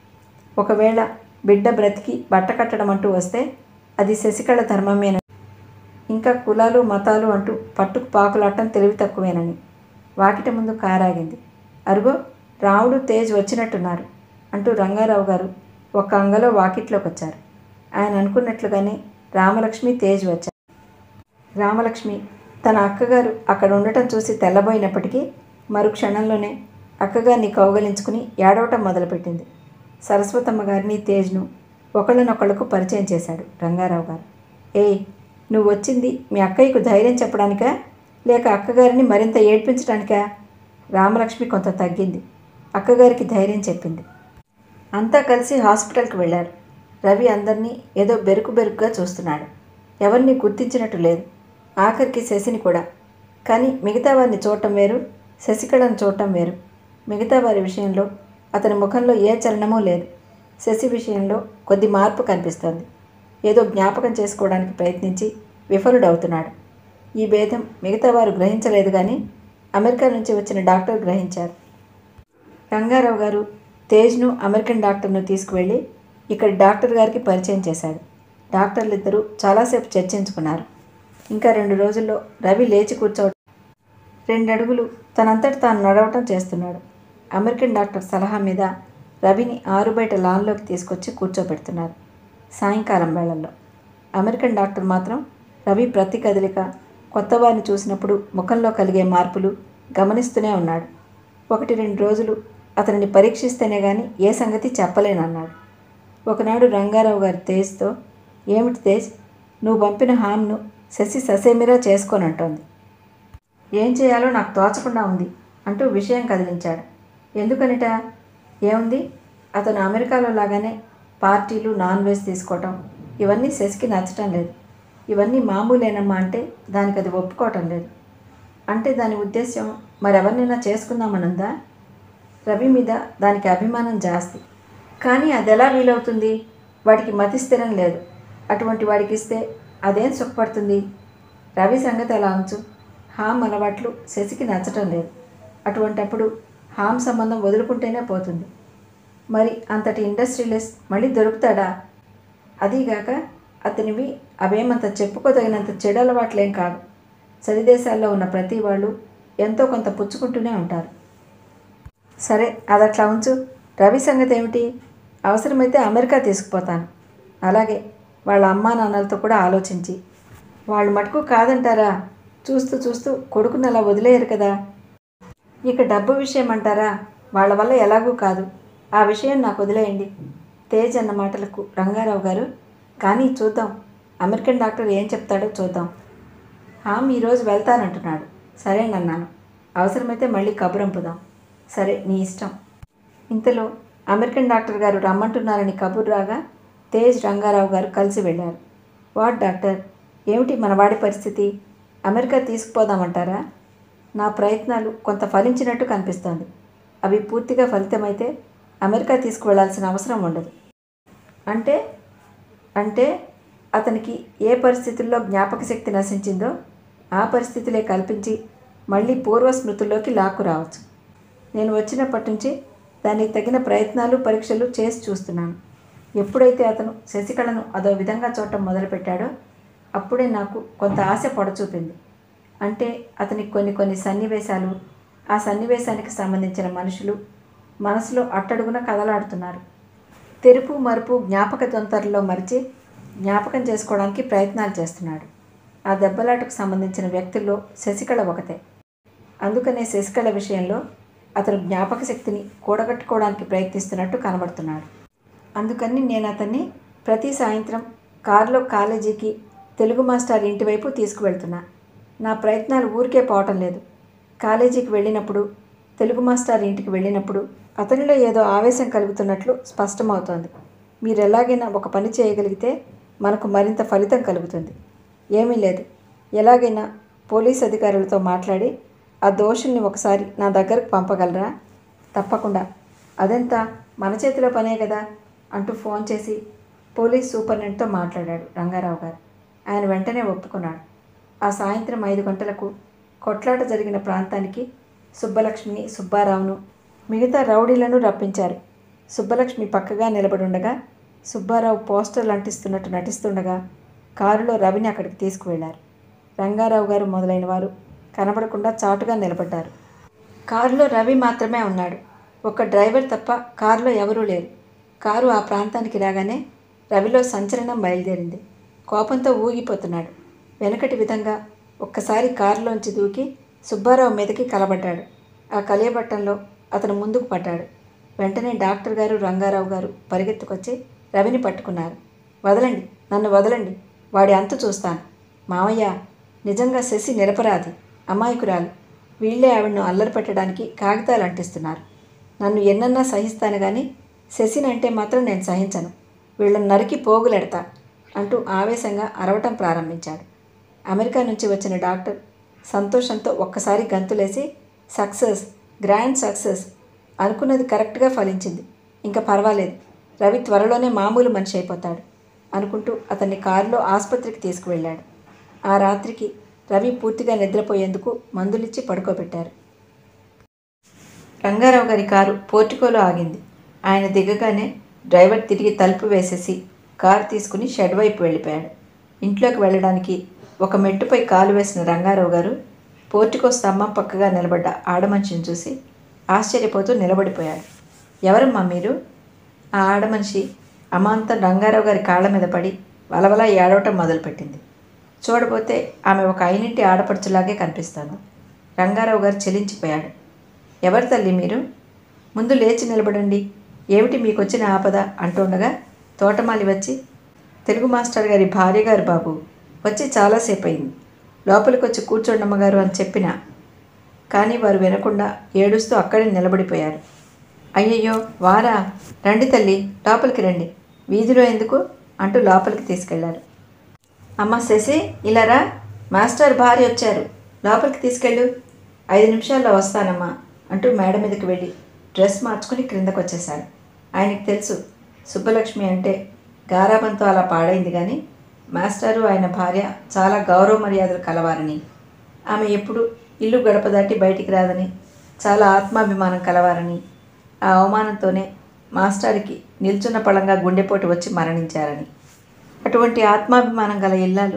ఒకవేళ బిడ్డ బ్రతికి బట్ట కట్టడం అంటూ వస్తే అది శశికళ ధర్మమేనని ఇంకా కులాలు మతాలు అంటూ పట్టుకు పాకులాటం తెలివి తక్కువేనని వాకిట ముందు కారాగింది అరుగో రాముడు తేజ్ వచ్చినట్టున్నారు అంటూ రంగారావు గారు ఒక అంగలో వాకిట్లోకి వచ్చారు ఆయన అనుకున్నట్లుగానే రామలక్ష్మి తేజ్ వచ్చారు రామలక్ష్మి తన అక్కగారు అక్కడ ఉండటం చూసి తెల్లబోయినప్పటికీ మరు క్షణంలోనే అక్కగారిని కౌగలించుకుని ఏడవటం మొదలుపెట్టింది సరస్వతమ్మ గారిని తేజ్ను ఒకళ్ళనొకళ్ళకు పరిచయం చేశాడు రంగారావు గారు ఏయ్ నువ్వు వచ్చింది మీ అక్కయ్యకు ధైర్యం చెప్పడానికా లేక అక్కగారిని మరింత ఏడ్పించడానికా రామలక్ష్మి కొంత తగ్గింది అక్కగారికి ధైర్యం చెప్పింది అంతా కలిసి హాస్పిటల్కి వెళ్ళారు రవి అందరినీ ఏదో బెరుకు బెరుకుగా చూస్తున్నాడు ఎవరిని గుర్తించినట్టు లేదు ఆఖరికి శశిని కూడా కానీ మిగతా వారిని చూడటం వేరు శశికళను చూడటం వేరు మిగతా వారి విషయంలో అతని ముఖంలో ఏ చలనమూ లేదు శశి విషయంలో కొద్ది మార్పు కనిపిస్తోంది ఏదో జ్ఞాపకం చేసుకోవడానికి ప్రయత్నించి విఫలుడవుతున్నాడు ఈ భేదం మిగతా వారు గ్రహించలేదు కానీ అమెరికా నుంచి వచ్చిన డాక్టర్ గ్రహించారు రంగారావు గారు తేజ్ను అమెరికన్ డాక్టర్ను తీసుకువెళ్ళి ఇక్కడి డాక్టర్ గారికి పరిచయం చేశాడు డాక్టర్లు ఇద్దరూ చాలాసేపు చర్చించుకున్నారు ఇంకా రెండు రోజుల్లో రవి లేచి కూర్చోవడం రెండు అడుగులు తనంతట తాను నడవటం చేస్తున్నాడు అమెరికన్ డాక్టర్ సలహా మీద రవిని ఆరు బయట లాన్లోకి తీసుకొచ్చి కూర్చోబెడుతున్నారు సాయంకాలం వేళల్లో అమెరికన్ డాక్టర్ మాత్రం రవి ప్రతి కదలిక కొత్త వారిని చూసినప్పుడు ముఖంలో కలిగే మార్పులు గమనిస్తూనే ఉన్నాడు ఒకటి రెండు రోజులు అతనిని పరీక్షిస్తేనే కానీ ఏ సంగతి చెప్పలేనన్నాడు ఒకనాడు రంగారావు గారి తేజ్తో ఏమిటి తేజ్ నువ్వు పంపిన హామ్ను శశి ససేమిరా చేసుకోనంటోంది ఏం చేయాలో నాకు తోచకుండా ఉంది అంటూ విషయం కదిలించాడు ఎందుకనిట ఏముంది అతను అమెరికాలో లాగానే పార్టీలు నాన్ వెజ్ తీసుకోవటం ఇవన్నీ శశికి నచ్చటం లేదు ఇవన్నీ మామూలేనమ్మా అంటే దానికి అది ఒప్పుకోవటం లేదు అంటే దాని ఉద్దేశం మరెవరినైనా చేసుకుందామనుందా రవి మీద దానికి అభిమానం జాస్తి కానీ అది ఎలా వీలవుతుంది వాడికి మతి స్థిరం లేదు అటువంటి వాడికి ఇస్తే అదేం సుఖపడుతుంది రవి సంగతి ఎలా ఉంచు హామ్ అలవాట్లు శశికి నచ్చటం లేదు అటువంటప్పుడు హామ్ సంబంధం వదులుకుంటేనే పోతుంది మరి అంతటి ఇండస్ట్రియలిస్ట్ మళ్ళీ దొరుకుతాడా అదీగాక అతనివి అవేమంత చెప్పుకోదగినంత చెడు అలవాట్లేం కాదు చలిదేశాల్లో ఉన్న ప్రతి వాళ్ళు ఎంతో కొంత పుచ్చుకుంటూనే ఉంటారు సరే అదట్లా ఉంచు రవి సంగతి ఏమిటి అవసరమైతే అమెరికా తీసుకుపోతాను అలాగే వాళ్ళ అమ్మా నాన్నలతో కూడా ఆలోచించి వాళ్ళు మటుకు కాదంటారా చూస్తూ చూస్తూ కొడుకుని అలా వదిలేయరు కదా ఇక డబ్బు విషయం అంటారా వాళ్ళ వల్ల ఎలాగూ కాదు ఆ విషయం నాకు వదిలేయండి తేజ్ అన్న మాటలకు రంగారావు గారు కానీ చూద్దాం అమెరికన్ డాక్టర్ ఏం చెప్తాడో చూద్దాం హామ్ ఈరోజు వెళ్తానంటున్నాడు సరేనన్నాను అవసరమైతే మళ్ళీ కబురంపుదాం సరే నీ ఇష్టం ఇంతలో అమెరికన్ డాక్టర్ గారు రమ్మంటున్నారని కబుర్ రాగా తేజ్ రంగారావు గారు కలిసి వెళ్ళారు వాట్ డాక్టర్ ఏమిటి మనవాడి పరిస్థితి అమెరికా తీసుకుపోదామంటారా నా ప్రయత్నాలు కొంత ఫలించినట్టు కనిపిస్తోంది అవి పూర్తిగా ఫలితమైతే అమెరికా తీసుకువెళ్లాల్సిన అవసరం ఉండదు అంటే అంటే అతనికి ఏ పరిస్థితుల్లో జ్ఞాపక శక్తి నశించిందో ఆ పరిస్థితులే కల్పించి మళ్ళీ పూర్వ స్మృతుల్లోకి లాక్కు రావచ్చు నేను వచ్చినప్పటి నుంచి దానికి తగిన ప్రయత్నాలు పరీక్షలు చేసి చూస్తున్నాను ఎప్పుడైతే అతను శశికళను అదో విధంగా చూడటం మొదలుపెట్టాడో అప్పుడే నాకు కొంత ఆశ పొడచూపింది అంటే అతనికి కొన్ని కొన్ని సన్నివేశాలు ఆ సన్నివేశానికి సంబంధించిన మనుషులు మనసులో అట్టడుగున కదలాడుతున్నారు తెరుపు మరుపు జ్ఞాపక దొంతరలో మరిచి జ్ఞాపకం చేసుకోవడానికి ప్రయత్నాలు చేస్తున్నాడు ఆ దెబ్బలాటకు సంబంధించిన వ్యక్తుల్లో శశికళ ఒకతే అందుకనే శశికళ విషయంలో అతను జ్ఞాపక శక్తిని కూడగట్టుకోవడానికి ప్రయత్నిస్తున్నట్టు కనబడుతున్నాడు అందుకని నేను అతన్ని ప్రతి సాయంత్రం కారులో కాలేజీకి తెలుగు మాస్టర్ ఇంటి వైపు తీసుకువెళ్తున్నా నా ప్రయత్నాలు ఊరికే పోవటం లేదు కాలేజీకి వెళ్ళినప్పుడు తెలుగు మాస్టర్ ఇంటికి వెళ్ళినప్పుడు అతనిలో ఏదో ఆవేశం కలుగుతున్నట్లు స్పష్టమవుతోంది మీరు ఎలాగైనా ఒక పని చేయగలిగితే మనకు మరింత ఫలితం కలుగుతుంది ఏమీ లేదు ఎలాగైనా పోలీస్ అధికారులతో మాట్లాడి ఆ దోషుల్ని ఒకసారి నా దగ్గరకు పంపగలరా తప్పకుండా అదెంత మన చేతిలో పనే కదా అంటూ ఫోన్ చేసి పోలీస్ సూపరింటెండెంట్తో మాట్లాడాడు రంగారావు గారు ఆయన వెంటనే ఒప్పుకున్నాడు ఆ సాయంత్రం ఐదు గంటలకు కొట్లాట జరిగిన ప్రాంతానికి సుబ్బలక్ష్మిని సుబ్బారావును మిగతా రౌడీలను రప్పించారు సుబ్బలక్ష్మి పక్కగా నిలబడుండగా సుబ్బారావు పోస్టర్లు అంటిస్తున్నట్టు నటిస్తుండగా కారులో రవిని అక్కడికి తీసుకువెళ్లారు రంగారావు గారు మొదలైన వారు కనబడకుండా చాటుగా నిలబడ్డారు కారులో రవి మాత్రమే ఉన్నాడు ఒక డ్రైవర్ తప్ప కారులో ఎవరూ లేరు కారు ఆ ప్రాంతానికి రాగానే రవిలో సంచలనం బయలుదేరింది కోపంతో ఊగిపోతున్నాడు వెనకటి విధంగా ఒక్కసారి కారులోంచి దూకి సుబ్బారావు మీదకి కలబడ్డాడు ఆ కలియబట్టంలో అతను ముందుకు పడ్డాడు వెంటనే డాక్టర్ గారు రంగారావు గారు పరిగెత్తుకొచ్చి రవిని పట్టుకున్నారు వదలండి నన్ను వదలండి వాడి అంతు చూస్తాను మావయ్య నిజంగా శశి నిరపరాధి అమాయకురాలు వీళ్ళే ఆవిడను అల్లరి పెట్టడానికి కాగితాలు అంటిస్తున్నారు నన్ను ఎన్నన్నా సహిస్తాను కానీ శశిని అంటే మాత్రం నేను సహించను వీళ్ళని నరికి పోగులెడతా అంటూ ఆవేశంగా అరవటం ప్రారంభించాడు అమెరికా నుంచి వచ్చిన డాక్టర్ సంతోషంతో ఒక్కసారి గంతులేసి సక్సెస్ గ్రాండ్ సక్సెస్ అనుకున్నది కరెక్ట్గా ఫలించింది ఇంకా పర్వాలేదు రవి త్వరలోనే మామూలు మనిషి అయిపోతాడు అనుకుంటూ అతన్ని కారులో ఆసుపత్రికి తీసుకువెళ్ళాడు ఆ రాత్రికి రవి పూర్తిగా నిద్రపోయేందుకు మందులిచ్చి పడుకోబెట్టారు రంగారావు గారి కారు పోర్టికోలో ఆగింది ఆయన దిగగానే డ్రైవర్ తిరిగి తలుపు వేసేసి కారు తీసుకుని షెడ్ వైపు వెళ్ళిపోయాడు ఇంట్లోకి వెళ్ళడానికి ఒక మెట్టుపై కాలు వేసిన రంగారావు గారు పోర్టికో స్తంభం పక్కగా నిలబడ్డ ఆడమనిషిని చూసి ఆశ్చర్యపోతూ నిలబడిపోయాడు ఎవరమ్మా మీరు ఆ ఆడమనిషి అమాంతం రంగారావు గారి కాళ్ళ మీద పడి వలవల ఏడవటం మొదలుపెట్టింది చూడబోతే ఆమె ఒక అయినింటి ఆడపడుచులాగే కనిపిస్తోంది రంగారావు గారు చెలించిపోయాడు ఎవరు తల్లి మీరు ముందు లేచి నిలబడండి ఏమిటి మీకు వచ్చిన ఆపద అంటుండగా తోటమాలి వచ్చి తెలుగు మాస్టర్ గారి భార్య గారు బాబు వచ్చి చాలాసేపు అయింది లోపలికి వచ్చి కూర్చోండమ్మగారు అని చెప్పిన కానీ వారు వినకుండా ఏడుస్తూ అక్కడే నిలబడిపోయారు అయ్యయ్యో వారా రండి తల్లి లోపలికి రండి వీధిలో ఎందుకు అంటూ లోపలికి తీసుకెళ్లారు అమ్మ శశి ఇలా రా మాస్టర్ భార్య వచ్చారు లోపలికి తీసుకెళ్ళు ఐదు నిమిషాల్లో వస్తానమ్మా అంటూ మేడ మీదకి వెళ్ళి డ్రెస్ మార్చుకుని క్రిందకు వచ్చేశాడు ఆయనకు తెలుసు సుబ్బలక్ష్మి అంటే గారాబంతో అలా పాడైంది కానీ మాస్టారు ఆయన భార్య చాలా గౌరవ మర్యాదలు కలవారని ఆమె ఎప్పుడు ఇల్లు గడప దాటి బయటికి రాదని చాలా ఆత్మాభిమానం కలవారని ఆ అవమానంతోనే మాస్టారికి నిల్చున్న పళంగా గుండెపోటు వచ్చి మరణించారని అటువంటి ఆత్మాభిమానం గల ఇల్లాలు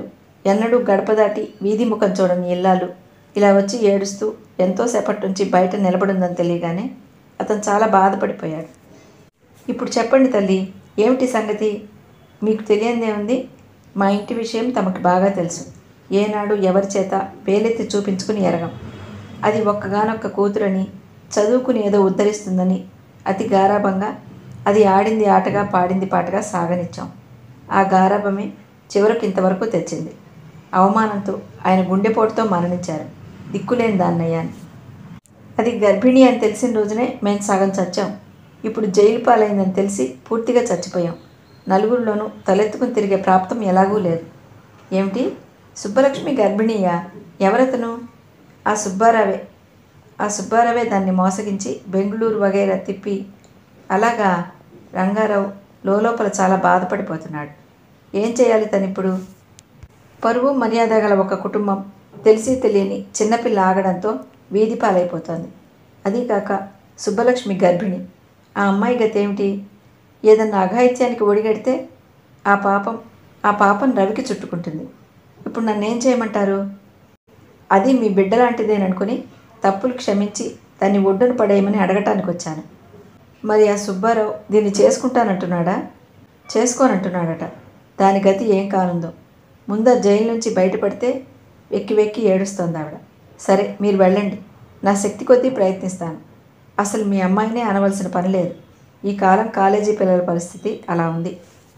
ఎన్నడూ గడప దాటి వీధి ముఖం చూడని ఇల్లాలు ఇలా వచ్చి ఏడుస్తూ ఎంతోసేపటి నుంచి బయట నిలబడిందని తెలియగానే అతను చాలా బాధపడిపోయాడు ఇప్పుడు చెప్పండి తల్లి ఏమిటి సంగతి మీకు తెలియందేముంది మా ఇంటి విషయం తమకు బాగా తెలుసు ఏనాడు ఎవరి చేత వేలెత్తి చూపించుకుని ఎరగం అది ఒక్కగానొక్క కూతురని చదువుకుని ఏదో ఉద్ధరిస్తుందని అతి గారాభంగా అది ఆడింది ఆటగా పాడింది పాటగా సాగనిచ్చాం ఆ గారాభమే చివరకు ఇంతవరకు తెచ్చింది అవమానంతో ఆయన గుండెపోటుతో మరణించారు దిక్కులేని దాన్నయ్యాన్ని అది గర్భిణి అని తెలిసిన రోజునే మేము సగం చచ్చాం ఇప్పుడు జైలు పాలైందని తెలిసి పూర్తిగా చచ్చిపోయాం నలుగురిలోనూ తలెత్తుకుని తిరిగే ప్రాప్తం ఎలాగూ లేదు ఏమిటి సుబ్బలక్ష్మి గర్భిణీయా ఎవరతను ఆ సుబ్బారావే ఆ సుబ్బారావే దాన్ని మోసగించి బెంగళూరు వగైరా తిప్పి అలాగా రంగారావు లోపల చాలా బాధపడిపోతున్నాడు ఏం చేయాలి తనిప్పుడు పరువు మర్యాద గల ఒక కుటుంబం తెలిసి తెలియని చిన్నపిల్ల ఆగడంతో వీధి పాలైపోతోంది అదీకాక సుబ్బలక్ష్మి గర్భిణి ఆ అమ్మాయి గతేమిటి ఏదన్నా అఘాయిత్యానికి ఒడిగడితే ఆ పాపం ఆ పాపం రవికి చుట్టుకుంటుంది ఇప్పుడు నన్నేం చేయమంటారు అది మీ బిడ్డలాంటిదేననుకుని తప్పులు క్షమించి దాన్ని ఒడ్డున పడేయమని అడగటానికి వచ్చాను మరి ఆ సుబ్బారావు దీన్ని చేసుకుంటానంటున్నాడా చేసుకోనంటున్నాడట దాని గతి ఏం కానుందో ముందా జైలు నుంచి బయటపడితే వెక్కి వెక్కి ఏడుస్తోంది ఆవిడ సరే మీరు వెళ్ళండి నా శక్తి కొద్దీ ప్రయత్నిస్తాను అసలు మీ అమ్మాయినే అనవలసిన పని లేదు ఈ కాలం కాలేజీ పిల్లల పరిస్థితి అలా ఉంది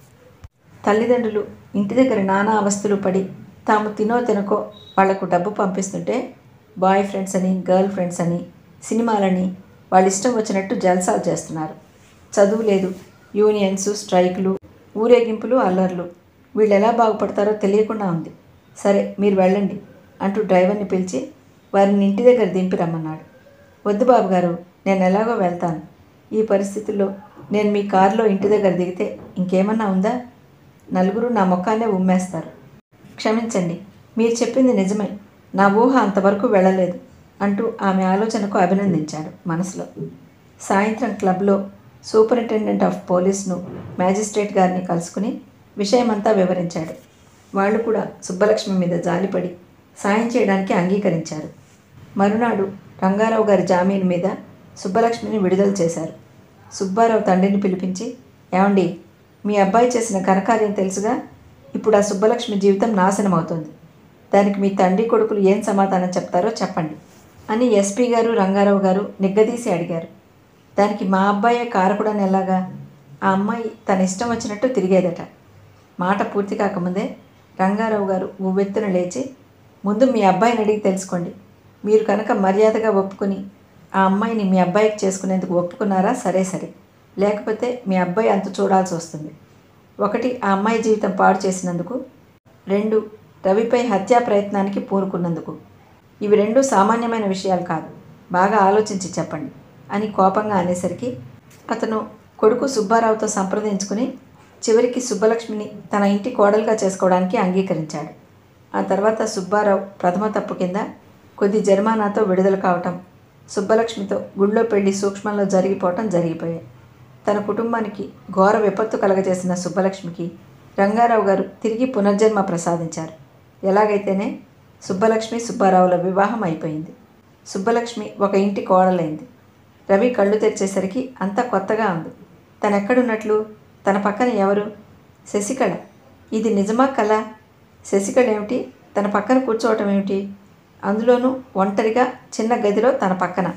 తల్లిదండ్రులు ఇంటి దగ్గర నానా అవస్థలు పడి తాము తినో తినకో వాళ్లకు డబ్బు పంపిస్తుంటే బాయ్ ఫ్రెండ్స్ అని గర్ల్ ఫ్రెండ్స్ అని సినిమాలని వాళ్ళ ఇష్టం వచ్చినట్టు జల్సాలు చేస్తున్నారు చదువు లేదు యూనియన్స్ స్ట్రైకులు ఊరేగింపులు అల్లర్లు వీళ్ళు ఎలా బాగుపడతారో తెలియకుండా ఉంది సరే మీరు వెళ్ళండి అంటూ డ్రైవర్ని పిలిచి వారిని ఇంటి దగ్గర దింపి రమ్మన్నాడు వద్దు బాబు గారు నేను ఎలాగో వెళ్తాను ఈ పరిస్థితుల్లో నేను మీ కారులో ఇంటి దగ్గర దిగితే ఇంకేమన్నా ఉందా నలుగురు నా ముఖాన్నే ఉమ్మేస్తారు క్షమించండి మీరు చెప్పింది నిజమే నా ఊహ అంతవరకు వెళ్ళలేదు అంటూ ఆమె ఆలోచనకు అభినందించాడు మనసులో సాయంత్రం క్లబ్లో సూపరింటెండెంట్ ఆఫ్ పోలీస్ను మ్యాజిస్ట్రేట్ గారిని కలుసుకుని విషయమంతా వివరించాడు వాళ్ళు కూడా సుబ్బలక్ష్మి మీద జాలిపడి సాయం చేయడానికి అంగీకరించారు మరునాడు రంగారావు గారి జామీను మీద సుబ్బలక్ష్మిని విడుదల చేశారు సుబ్బారావు తండ్రిని పిలిపించి ఏమండి మీ అబ్బాయి చేసిన ఘనకార్యం తెలుసుగా ఇప్పుడు ఆ సుబ్బలక్ష్మి జీవితం నాశనం అవుతుంది దానికి మీ తండ్రి కొడుకులు ఏం సమాధానం చెప్తారో చెప్పండి అని ఎస్పీ గారు రంగారావు గారు నిగ్గదీసి అడిగారు దానికి మా అబ్బాయే కారకుడని ఎలాగా ఆ అమ్మాయి తన ఇష్టం వచ్చినట్టు తిరిగేదట మాట పూర్తి కాకముందే రంగారావు గారు ఉవ్వెత్తున లేచి ముందు మీ అబ్బాయిని అడిగి తెలుసుకోండి మీరు కనుక మర్యాదగా ఒప్పుకుని ఆ అమ్మాయిని మీ అబ్బాయికి చేసుకునేందుకు ఒప్పుకున్నారా సరే సరే లేకపోతే మీ అబ్బాయి అంత చూడాల్సి వస్తుంది ఒకటి ఆ అమ్మాయి జీవితం పాడు చేసినందుకు రెండు రవిపై హత్యా ప్రయత్నానికి పూనుకున్నందుకు ఇవి రెండు సామాన్యమైన విషయాలు కాదు బాగా ఆలోచించి చెప్పండి అని కోపంగా అనేసరికి అతను కొడుకు సుబ్బారావుతో సంప్రదించుకుని చివరికి సుబ్బలక్ష్మిని తన ఇంటి కోడలుగా చేసుకోవడానికి అంగీకరించాడు ఆ తర్వాత సుబ్బారావు ప్రథమ తప్పు కింద కొద్ది జరిమానాతో విడుదల కావటం సుబ్బలక్ష్మితో గుళ్ళో పెళ్లి సూక్ష్మంలో జరిగిపోవటం జరిగిపోయాయి తన కుటుంబానికి ఘోర విపత్తు కలగజేసిన సుబ్బలక్ష్మికి రంగారావు గారు తిరిగి పునర్జన్మ ప్రసాదించారు ఎలాగైతేనే సుబ్బలక్ష్మి సుబ్బారావుల వివాహం అయిపోయింది సుబ్బలక్ష్మి ఒక ఇంటి కోడలైంది రవి కళ్ళు తెరిచేసరికి అంతా కొత్తగా ఉంది తనెక్కడున్నట్లు తన పక్కన ఎవరు శశికళ ఇది నిజమా కళ శశికళ ఏమిటి తన పక్కన కూర్చోవటం ఏమిటి అందులోనూ ఒంటరిగా చిన్న గదిలో తన పక్కన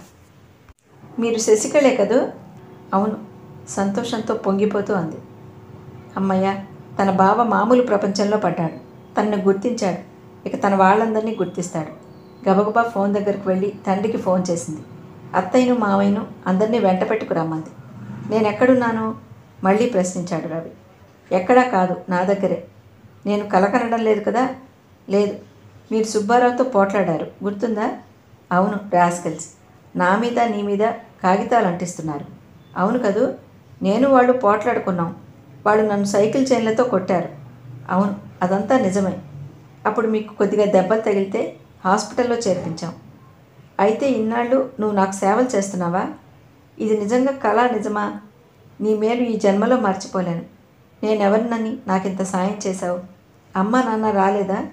మీరు శశికళే కదూ అవును సంతోషంతో పొంగిపోతూ అంది అమ్మయ్య తన బావ మామూలు ప్రపంచంలో పడ్డాడు తనను గుర్తించాడు ఇక తన వాళ్ళందరినీ గుర్తిస్తాడు గబగబా ఫోన్ దగ్గరికి వెళ్ళి తండ్రికి ఫోన్ చేసింది అత్తయ్యను మావయ్యను అందరినీ వెంట పెట్టుకు రమ్మంది నేను ఎక్కడున్నాను మళ్ళీ ప్రశ్నించాడు రవి ఎక్కడా కాదు నా దగ్గరే నేను కలకనడం లేదు కదా లేదు మీరు సుబ్బారావుతో పోట్లాడారు గుర్తుందా అవును రాస్కల్స్ నా మీద నీ మీద కాగితాలు అంటిస్తున్నారు అవును కదూ నేను వాళ్ళు పోట్లాడుకున్నాం వాళ్ళు నన్ను సైకిల్ చైన్లతో కొట్టారు అవును అదంతా నిజమే అప్పుడు మీకు కొద్దిగా దెబ్బలు తగిలితే హాస్పిటల్లో చేర్పించాం అయితే ఇన్నాళ్ళు నువ్వు నాకు సేవలు చేస్తున్నావా ఇది నిజంగా కళ నిజమా నీ మేలు ఈ జన్మలో మర్చిపోలేను నేనెవరినని నాకింత సాయం చేశావు అమ్మ నాన్న రాలేదా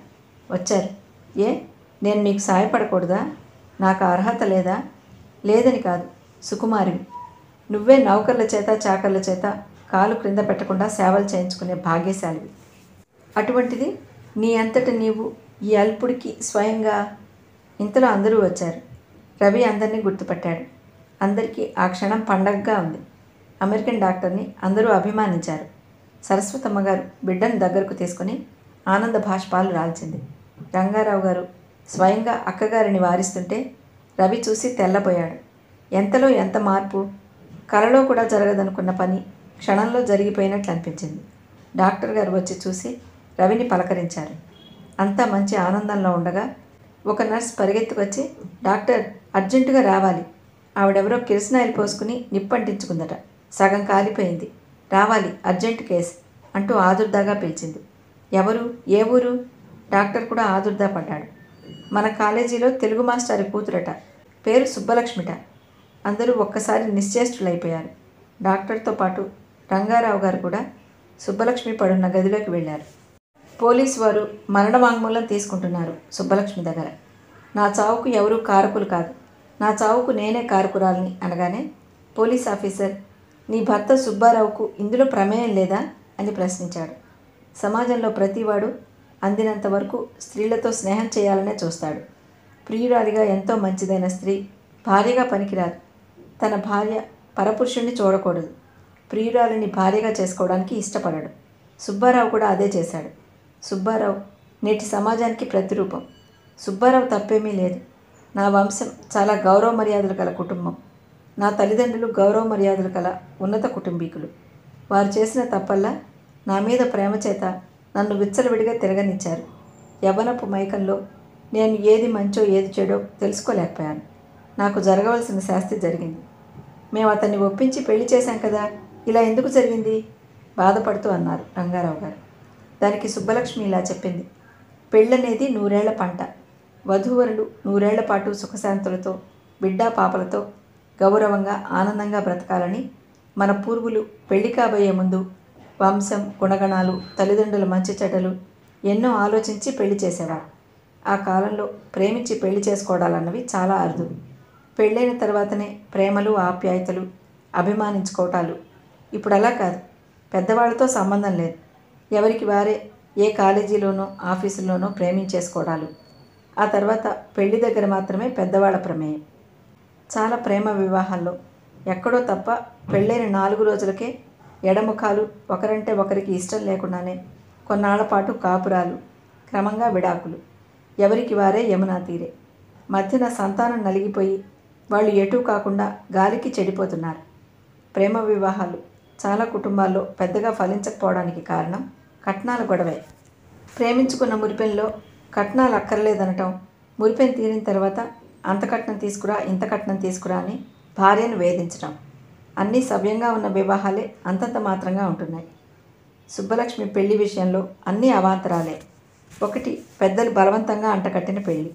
వచ్చారు ఏ నేను మీకు సాయపడకూడదా నాకు అర్హత లేదా లేదని కాదు సుకుమారివి నువ్వే నౌకర్ల చేత చాకర్ల చేత కాలు క్రింద పెట్టకుండా సేవలు చేయించుకునే భాగ్యశాలివి అటువంటిది నీ అంతట నీవు ఈ అల్పుడికి స్వయంగా ఇంతలో అందరూ వచ్చారు రవి అందరినీ గుర్తుపట్టాడు అందరికీ ఆ క్షణం పండగగా ఉంది అమెరికన్ డాక్టర్ని అందరూ అభిమానించారు సరస్వతమ్మ గారు బిడ్డను దగ్గరకు తీసుకుని ఆనంద భాష్పాలు రాల్చింది రంగారావు గారు స్వయంగా అక్కగారిని వారిస్తుంటే రవి చూసి తెల్లబోయాడు ఎంతలో ఎంత మార్పు కలలో కూడా జరగదనుకున్న పని క్షణంలో జరిగిపోయినట్లు అనిపించింది డాక్టర్ గారు వచ్చి చూసి రవిని పలకరించారు అంతా మంచి ఆనందంలో ఉండగా ఒక నర్స్ పరిగెత్తుకొచ్చి డాక్టర్ అర్జెంటుగా రావాలి ఆవిడెవరో కిరసనాయిల్ పోసుకుని నిప్పంటించుకుందట సగం కాలిపోయింది రావాలి అర్జెంట్ కేస్ అంటూ ఆదుర్దాగా పిలిచింది ఎవరు ఏ ఊరు డాక్టర్ కూడా ఆదుర్దా పడ్డాడు మన కాలేజీలో తెలుగు మాస్టర్ కూతురట పేరు సుబ్బలక్ష్మిట అందరూ ఒక్కసారి నిశ్చేష్టులైపోయారు డాక్టర్తో పాటు రంగారావు గారు కూడా సుబ్బలక్ష్మి పడున్న గదిలోకి వెళ్ళారు పోలీసు వారు మరణ వాంగ్మూలం తీసుకుంటున్నారు సుబ్బలక్ష్మి దగ్గర నా చావుకు ఎవరూ కారకులు కాదు నా చావుకు నేనే కారకురాలని అనగానే పోలీస్ ఆఫీసర్ నీ భర్త సుబ్బారావుకు ఇందులో ప్రమేయం లేదా అని ప్రశ్నించాడు సమాజంలో ప్రతివాడు అందినంత వరకు స్త్రీలతో స్నేహం చేయాలనే చూస్తాడు ప్రియురాలిగా ఎంతో మంచిదైన స్త్రీ భార్యగా పనికిరాదు తన భార్య పరపురుషుణ్ణి చూడకూడదు ప్రియురాలిని భార్యగా చేసుకోవడానికి ఇష్టపడడు సుబ్బారావు కూడా అదే చేశాడు సుబ్బారావు నేటి సమాజానికి ప్రతిరూపం సుబ్బారావు తప్పేమీ లేదు నా వంశం చాలా గౌరవ మర్యాదలు గల కుటుంబం నా తల్లిదండ్రులు గౌరవ మర్యాదలు గల ఉన్నత కుటుంబీకులు వారు చేసిన తప్పల్లా నా మీద ప్రేమ చేత నన్ను విచ్చలవిడిగా తిరగనిచ్చారు యవనపు మైకంలో నేను ఏది మంచో ఏది చెడో తెలుసుకోలేకపోయాను నాకు జరగవలసిన శాస్తి జరిగింది మేము అతన్ని ఒప్పించి పెళ్లి చేశాం కదా ఇలా ఎందుకు జరిగింది బాధపడుతూ అన్నారు రంగారావు గారు దానికి సుబ్బలక్ష్మి ఇలా చెప్పింది పెళ్ళనేది నూరేళ్ల పంట వధూవరులు నూరేళ్ల పాటు సుఖశాంతులతో బిడ్డా పాపలతో గౌరవంగా ఆనందంగా బ్రతకాలని మన పూర్వులు పెళ్లి కాబోయే ముందు వంశం గుణగణాలు తల్లిదండ్రుల మంచి చెడ్డలు ఎన్నో ఆలోచించి పెళ్లి చేసేవారు ఆ కాలంలో ప్రేమించి పెళ్లి చేసుకోవడాలన్నవి చాలా అరుదు పెళ్ళైన తర్వాతనే ప్రేమలు ఆప్యాయతలు అభిమానించుకోవటాలు ఇప్పుడు అలా కాదు పెద్దవాళ్ళతో సంబంధం లేదు ఎవరికి వారే ఏ కాలేజీలోనో ఆఫీసులోనో ప్రేమించేసుకోవడాలు ఆ తర్వాత పెళ్లి దగ్గర మాత్రమే పెద్దవాళ్ళ ప్రమేయం చాలా ప్రేమ వివాహాల్లో ఎక్కడో తప్ప పెళ్ళైన నాలుగు రోజులకే ఎడముఖాలు ఒకరంటే ఒకరికి ఇష్టం లేకుండానే కొన్నాళ్ల పాటు కాపురాలు క్రమంగా విడాకులు ఎవరికి వారే యమునా తీరే మధ్యన సంతానం నలిగిపోయి వాళ్ళు ఎటూ కాకుండా గాలికి చెడిపోతున్నారు ప్రేమ వివాహాలు చాలా కుటుంబాల్లో పెద్దగా ఫలించకపోవడానికి కారణం కట్నాల గొడవే ప్రేమించుకున్న మురిపెన్లో కట్నాలు అక్కర్లేదనటం మురిపెన్ తీరిన తర్వాత అంత కట్నం తీసుకురా ఇంత కట్నం తీసుకురా అని భార్యను వేధించడం అన్నీ సవ్యంగా ఉన్న వివాహాలే అంతంత మాత్రంగా ఉంటున్నాయి సుబ్బలక్ష్మి పెళ్లి విషయంలో అన్నీ అవాంతరాలే ఒకటి పెద్దలు బలవంతంగా అంటకట్టిన పెళ్లి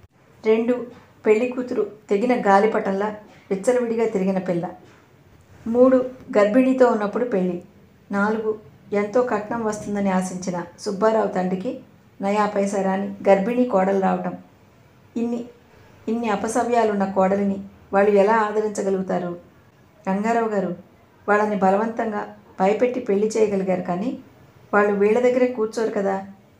రెండు పెళ్లి కూతురు తెగిన గాలిపటంలా విచ్చలవిడిగా తిరిగిన పిల్ల మూడు గర్భిణీతో ఉన్నప్పుడు పెళ్ళి నాలుగు ఎంతో కట్నం వస్తుందని ఆశించిన సుబ్బారావు తండ్రికి నయా పైసా రాని గర్భిణీ కోడలు రావటం ఇన్ని ఇన్ని అపసవ్యాలున్న కోడలిని వాళ్ళు ఎలా ఆదరించగలుగుతారు రంగారావు గారు వాళ్ళని బలవంతంగా భయపెట్టి పెళ్లి చేయగలిగారు కానీ వాళ్ళు వీళ్ళ దగ్గరే కూర్చోరు కదా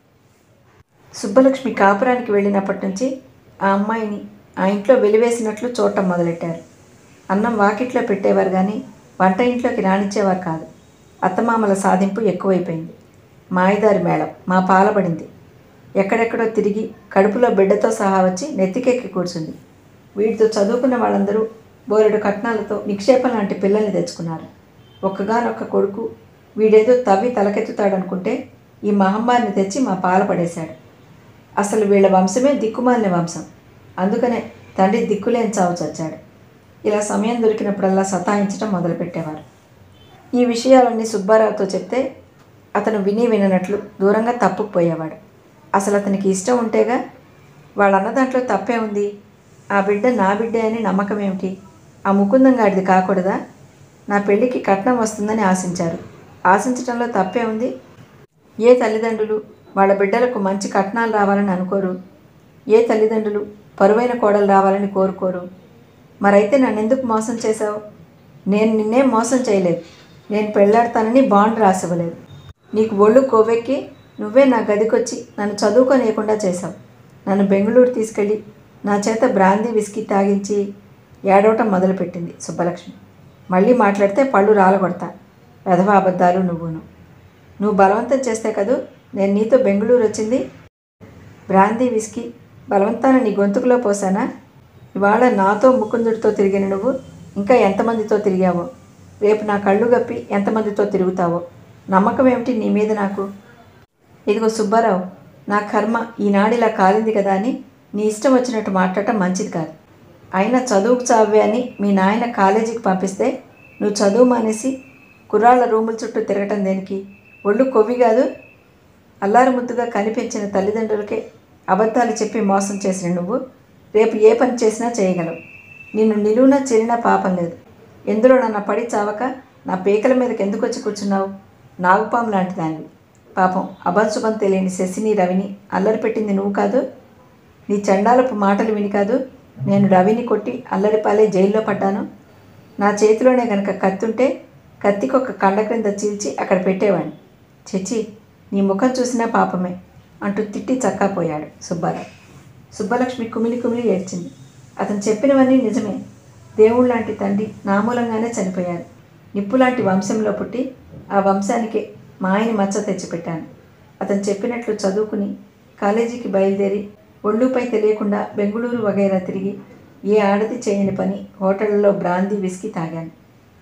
సుబ్బలక్ష్మి కాపురానికి వెళ్ళినప్పటి నుంచి ఆ అమ్మాయిని ఆ ఇంట్లో వెలివేసినట్లు చూడటం మొదలెట్టారు అన్నం వాకిట్లో పెట్టేవారు కానీ వంట ఇంట్లోకి రానిచ్చేవారు కాదు అత్తమామల సాధింపు ఎక్కువైపోయింది మాయదారి మేళం మా పాలబడింది ఎక్కడెక్కడో తిరిగి కడుపులో బిడ్డతో సహా వచ్చి నెత్తికెక్కి కూర్చుంది వీటితో చదువుకున్న వాళ్ళందరూ బోరెడు కట్నాలతో నిక్షేపం లాంటి పిల్లల్ని తెచ్చుకున్నారు ఒక్కగానొక్క కొడుకు వీడేదో తవ్వి తలకెత్తుతాడనుకుంటే ఈ మహమ్మారిని తెచ్చి మా పాల పడేశాడు అసలు వీళ్ళ వంశమే దిక్కుమాలిన వంశం అందుకనే తండ్రి దిక్కులేని చావు చచ్చాడు ఇలా సమయం దొరికినప్పుడల్లా సతాయించడం మొదలుపెట్టేవారు ఈ విషయాలన్నీ సుబ్బారావుతో చెప్తే అతను విని విననట్లు దూరంగా తప్పుకుపోయేవాడు అసలు అతనికి ఇష్టం ఉంటేగా వాళ్ళన్న దాంట్లో తప్పే ఉంది ఆ బిడ్డ నా బిడ్డే అని నమ్మకం ఏమిటి ఆ ముకుందం గాడిది కాకూడదా నా పెళ్ళికి కట్నం వస్తుందని ఆశించారు ఆశించటంలో తప్పే ఉంది ఏ తల్లిదండ్రులు వాళ్ళ బిడ్డలకు మంచి కట్నాలు రావాలని అనుకోరు ఏ తల్లిదండ్రులు పరువైన కోడలు రావాలని కోరుకోరు మరైతే నన్ను ఎందుకు మోసం చేశావు నేను నిన్నే మోసం చేయలేదు నేను పెళ్ళాడతానని బాండ్ రాసివ్వలేదు నీకు ఒళ్ళు కొవ్వెక్కి నువ్వే నా గదికొచ్చి నన్ను చదువుకోనియకుండా చేశావు నన్ను బెంగళూరు తీసుకెళ్ళి నా చేత బ్రాందీ విస్కీ తాగించి ఏడవటం మొదలుపెట్టింది సుబ్బలక్ష్మి మళ్ళీ మాట్లాడితే పళ్ళు రాలగొడతా వెధవ అబద్ధాలు నువ్వును నువ్వు బలవంతం చేస్తే కదూ నేను నీతో బెంగళూరు వచ్చింది బ్రాందీ విస్కీ బలవంతాన నీ గొంతుకులో పోసానా ఇవాళ నాతో ముకుందుడితో తిరిగిన నువ్వు ఇంకా ఎంతమందితో తిరిగావో రేపు నా కళ్ళు గప్పి ఎంతమందితో తిరుగుతావో నమ్మకం ఏమిటి నీ మీద నాకు ఇదిగో సుబ్బారావు నా కర్మ ఈనాడిలా కాలింది కదా అని నీ ఇష్టం వచ్చినట్టు మాట్లాడటం మంచిది కాదు అయినా చదువుకు చావే అని మీ నాయన కాలేజీకి పంపిస్తే నువ్వు చదువు మానేసి కుర్రాళ్ళ రూముల చుట్టూ తిరగటం దేనికి ఒళ్ళు కొవ్వి కాదు అల్లారు ముద్దుగా కనిపించిన తల్లిదండ్రులకే అబద్ధాలు చెప్పి మోసం చేసిన నువ్వు రేపు ఏ పని చేసినా చేయగలవు నిన్ను నిలువున చెరినా పాపం లేదు ఎందులో నన్న పడి చావక నా పీకల మీదకి ఎందుకు వచ్చి కూర్చున్నావు నాగుపాము లాంటి దానివి పాపం అభంశుభం తెలియని శశిని రవిని అల్లరి పెట్టింది నువ్వు కాదు నీ చండాలపు మాటలు విని కాదు నేను రవిని కొట్టి అల్లరిపాలే జైల్లో పడ్డాను నా చేతిలోనే గనక కత్తుంటే కత్తికొక కండ క్రింద చీల్చి అక్కడ పెట్టేవాడిని చెచ్చి నీ ముఖం చూసినా పాపమే అంటూ తిట్టి చక్కాపోయాడు సుబ్బారావు సుబ్బలక్ష్మి కుమిలి కుమిలి ఏడ్చింది అతను చెప్పినవన్నీ నిజమే దేవుడు లాంటి తండ్రి నా మూలంగానే చనిపోయారు నిప్పు లాంటి వంశంలో పుట్టి ఆ వంశానికే మా ఆయని మచ్చ తెచ్చిపెట్టాను అతను చెప్పినట్లు చదువుకుని కాలేజీకి బయలుదేరి ఒళ్ళుపై తెలియకుండా బెంగుళూరు వగైరా తిరిగి ఏ ఆడది చేయని పని హోటళ్లలో బ్రాందీ విస్కీ తాగాను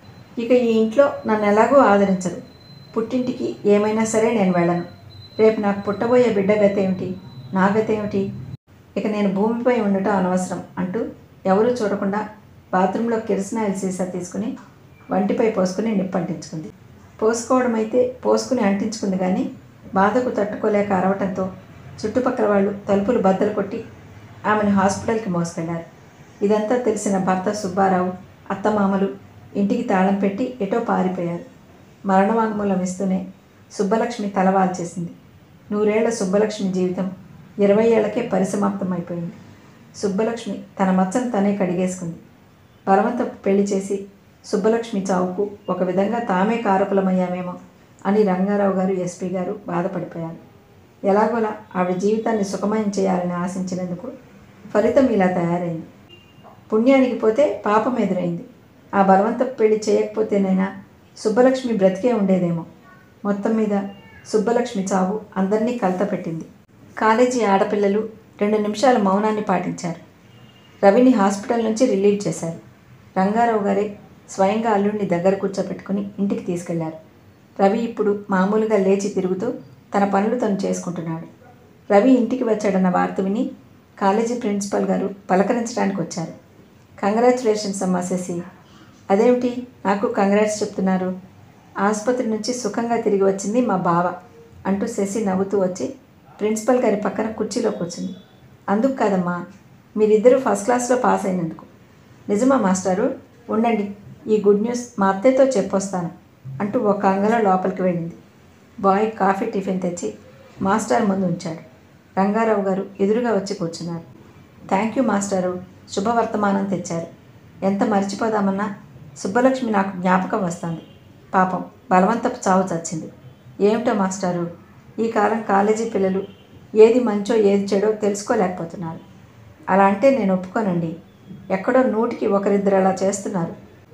ఇక ఈ ఇంట్లో నన్ను ఎలాగో ఆదరించరు పుట్టింటికి ఏమైనా సరే నేను వెళ్ళను రేపు నాకు పుట్టబోయే బిడ్డ గతేమిటి నా గతేమిటి ఇక నేను భూమిపై ఉండటం అనవసరం అంటూ ఎవరూ చూడకుండా బాత్రూంలో కిరసనాయిల్ సీసా తీసుకుని వంటిపై పోసుకుని నిప్పంటించుకుంది పోసుకోవడం అయితే పోసుకుని అంటించుకుంది కానీ బాధకు తట్టుకోలేక అరవటంతో చుట్టుపక్కల వాళ్ళు తలుపులు బద్దలు కొట్టి ఆమెను హాస్పిటల్కి మోసుకెళ్లారు ఇదంతా తెలిసిన భర్త సుబ్బారావు అత్తమామలు ఇంటికి తాళం పెట్టి ఎటో పారిపోయారు మరణవాంగ్మూలం ఇస్తూనే సుబ్బలక్ష్మి తలవాల్చేసింది నూరేళ్ల సుబ్బలక్ష్మి జీవితం ఇరవై ఏళ్లకే పరిసమాప్తమైపోయింది సుబ్బలక్ష్మి తన మచ్చను తనే కడిగేసుకుంది బలవంతపు పెళ్లి చేసి సుబ్బలక్ష్మి చావుకు ఒక విధంగా తామే కారకులమయ్యామేమో అని రంగారావు గారు ఎస్పీ గారు బాధపడిపోయారు ఎలాగోలా ఆవిడ జీవితాన్ని సుఖమయం చేయాలని ఆశించినందుకు ఫలితం ఇలా తయారైంది పుణ్యానికి పోతే పాపం ఎదురైంది ఆ బలవంతపు పెళ్లి చేయకపోతేనైనా సుబ్బలక్ష్మి బ్రతికే ఉండేదేమో మొత్తం మీద సుబ్బలక్ష్మి చావు అందరినీ కలతపెట్టింది కాలేజీ ఆడపిల్లలు రెండు నిమిషాల మౌనాన్ని పాటించారు రవిని హాస్పిటల్ నుంచి రిలీవ్ చేశారు రంగారావు గారే స్వయంగా అల్లుడిని దగ్గర కూర్చోపెట్టుకుని ఇంటికి తీసుకెళ్లారు రవి ఇప్పుడు మామూలుగా లేచి తిరుగుతూ తన పనులు తను చేసుకుంటున్నాడు రవి ఇంటికి వచ్చాడన్న వార్త విని కాలేజీ ప్రిన్సిపల్ గారు పలకరించడానికి వచ్చారు కంగ్రాచులేషన్స్ అమ్మా శశి అదేమిటి నాకు కంగ్రాట్స్ చెప్తున్నారు ఆసుపత్రి నుంచి సుఖంగా తిరిగి వచ్చింది మా బావ అంటూ శశి నవ్వుతూ వచ్చి ప్రిన్సిపల్ గారి పక్కన కుర్చీలో కూర్చుంది అందుకు కాదమ్మా మీరిద్దరూ ఫస్ట్ క్లాస్లో పాస్ అయినందుకు నిజమా మాస్టారు ఉండండి ఈ గుడ్ న్యూస్ మా అత్తయ్యతో చెప్పొస్తాను అంటూ ఒక అంగలో లోపలికి వెళ్ళింది బాయ్ కాఫీ టిఫిన్ తెచ్చి మాస్టర్ ముందు ఉంచాడు రంగారావు గారు ఎదురుగా వచ్చి కూర్చున్నారు థ్యాంక్ యూ మాస్టారు శుభవర్తమానం తెచ్చారు ఎంత మర్చిపోదామన్నా సుబ్బలక్ష్మి నాకు జ్ఞాపకం వస్తుంది పాపం బలవంతపు చావు చచ్చింది ఏమిటో మాస్టారు ఈ కాలం కాలేజీ పిల్లలు ఏది మంచో ఏది చెడో తెలుసుకోలేకపోతున్నారు అలా అంటే నేను ఒప్పుకోనండి ఎక్కడో నూటికి ఒకరిద్దరు అలా చేస్తున్నారు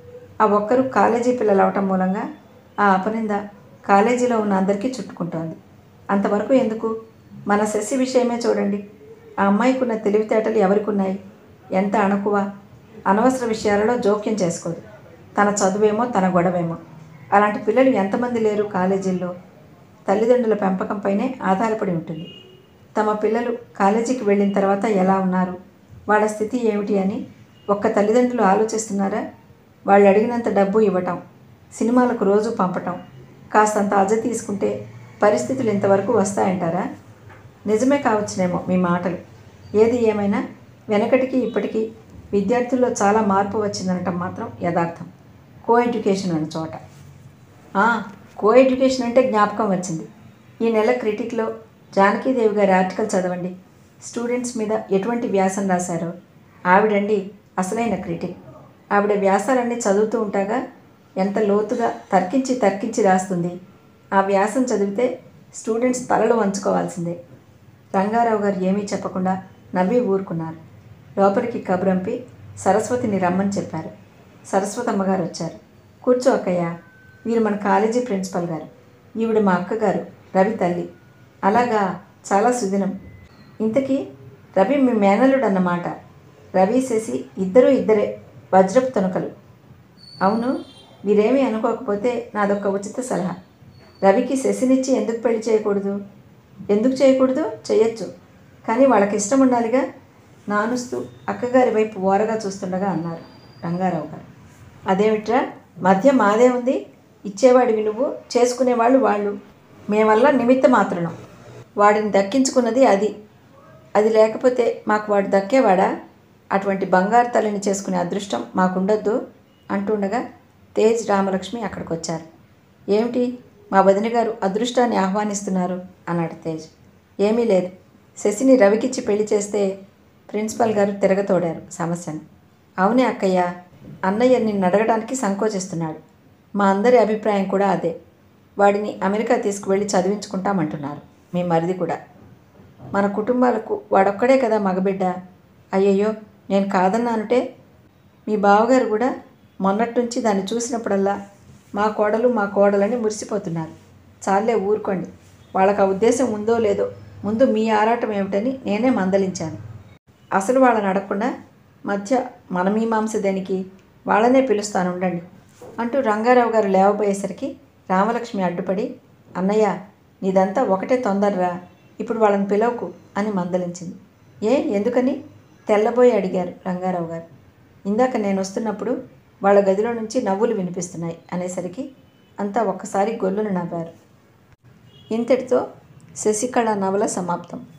ఆ ఒక్కరు కాలేజీ పిల్లలు అవటం మూలంగా ఆ అపనింద కాలేజీలో ఉన్న అందరికీ చుట్టుకుంటోంది అంతవరకు ఎందుకు మన శశి విషయమే చూడండి ఆ అమ్మాయికి ఉన్న తెలివితేటలు ఎవరికి ఉన్నాయి ఎంత అణకువ అనవసర విషయాలలో జోక్యం చేసుకోదు తన చదువేమో తన గొడవేమో అలాంటి పిల్లలు ఎంతమంది లేరు కాలేజీల్లో తల్లిదండ్రుల పెంపకంపైనే ఆధారపడి ఉంటుంది తమ పిల్లలు కాలేజీకి వెళ్ళిన తర్వాత ఎలా ఉన్నారు వాళ్ళ స్థితి ఏమిటి అని ఒక్క తల్లిదండ్రులు ఆలోచిస్తున్నారా వాళ్ళు అడిగినంత డబ్బు ఇవ్వటం సినిమాలకు రోజు పంపటం కాస్తంత అజ తీసుకుంటే పరిస్థితులు ఇంతవరకు వస్తాయంటారా నిజమే కావచ్చునేమో మీ మాటలు ఏది ఏమైనా వెనకటికి ఇప్పటికీ విద్యార్థుల్లో చాలా మార్పు వచ్చిందనటం మాత్రం యథార్థం కో ఎడ్యుకేషన్ అన్న చోట ఆ, కో ఎడ్యుకేషన్ అంటే జ్ఞాపకం వచ్చింది ఈ నెల క్రిటిక్లో జానకీదేవి గారి ఆర్టికల్ చదవండి స్టూడెంట్స్ మీద ఎటువంటి వ్యాసం రాశారో ఆవిడండి అసలైన క్రిటిక్ ఆవిడ వ్యాసాలన్నీ చదువుతూ ఉంటాగా ఎంత లోతుగా తర్కించి తర్కించి రాస్తుంది ఆ వ్యాసం చదివితే స్టూడెంట్స్ తలలు వంచుకోవాల్సిందే రంగారావు గారు ఏమీ చెప్పకుండా నవ్వి ఊరుకున్నారు లోపలికి కబురంపి సరస్వతిని రమ్మని చెప్పారు సరస్వతి అమ్మగారు వచ్చారు కూర్చో అక్కయ్య వీరు మన కాలేజీ ప్రిన్సిపల్ గారు ఈవిడ మా అక్కగారు రవి తల్లి అలాగా చాలా సుదినం ఇంతకీ రవి మీ మేనల్లుడు అన్నమాట రవి శశి ఇద్దరూ ఇద్దరే వజ్రపు తునకలు అవును మీరేమీ అనుకోకపోతే నాదొక ఉచిత సలహా రవికి శశినిచ్చి ఎందుకు పెళ్లి చేయకూడదు ఎందుకు చేయకూడదు చేయొచ్చు కానీ వాళ్ళకి ఇష్టం ఉండాలిగా నానుస్తూ అక్కగారి వైపు ఓరగా చూస్తుండగా అన్నారు రంగారావు గారు అదేమిట్రా మధ్య మాదే ఉంది ఇచ్చేవాడివి నువ్వు చేసుకునేవాళ్ళు వాళ్ళు మేమల్లా నిమిత్త మాత్రం వాడిని దక్కించుకున్నది అది అది లేకపోతే మాకు వాడు దక్కేవాడా అటువంటి బంగారు తల్లిని చేసుకునే అదృష్టం మాకుండొద్దు అంటుండగా తేజ్ రామలక్ష్మి అక్కడికి వచ్చారు ఏమిటి మా వదిన గారు అదృష్టాన్ని ఆహ్వానిస్తున్నారు అన్నాడు తేజ్ ఏమీ లేదు శశిని రవికిచ్చి పెళ్లి చేస్తే ప్రిన్సిపల్ గారు తిరగతోడారు సమస్యను అవునే అక్కయ్య అన్నయ్య నిన్ను అడగడానికి సంకోచిస్తున్నాడు మా అందరి అభిప్రాయం కూడా అదే వాడిని అమెరికా తీసుకువెళ్ళి చదివించుకుంటామంటున్నారు మీ మరిది కూడా మన కుటుంబాలకు వాడొక్కడే కదా మగబిడ్డ అయ్యయ్యో నేను కాదన్నానుటే మీ బావగారు కూడా మొన్నటి నుంచి దాన్ని చూసినప్పుడల్లా మా కోడలు మా కోడలని మురిసిపోతున్నారు చాలే ఊరుకోండి వాళ్ళకి ఆ ఉద్దేశం ఉందో లేదో ముందు మీ ఆరాటం ఏమిటని నేనే మందలించాను అసలు వాళ్ళని అడగకుండా మధ్య మన మీమాంస దేనికి వాళ్ళనే పిలుస్తాను ఉండండి అంటూ రంగారావు గారు లేవబోయేసరికి రామలక్ష్మి అడ్డుపడి అన్నయ్య నీదంతా ఒకటే తొందరరా ఇప్పుడు వాళ్ళని పిలవకు అని మందలించింది ఏ ఎందుకని తెల్లబోయి అడిగారు రంగారావు గారు ఇందాక నేను వస్తున్నప్పుడు వాళ్ళ గదిలో నుంచి నవ్వులు వినిపిస్తున్నాయి అనేసరికి అంతా ఒక్కసారి గొల్లును నవ్వారు ఇంతటితో శశికళ నవల సమాప్తం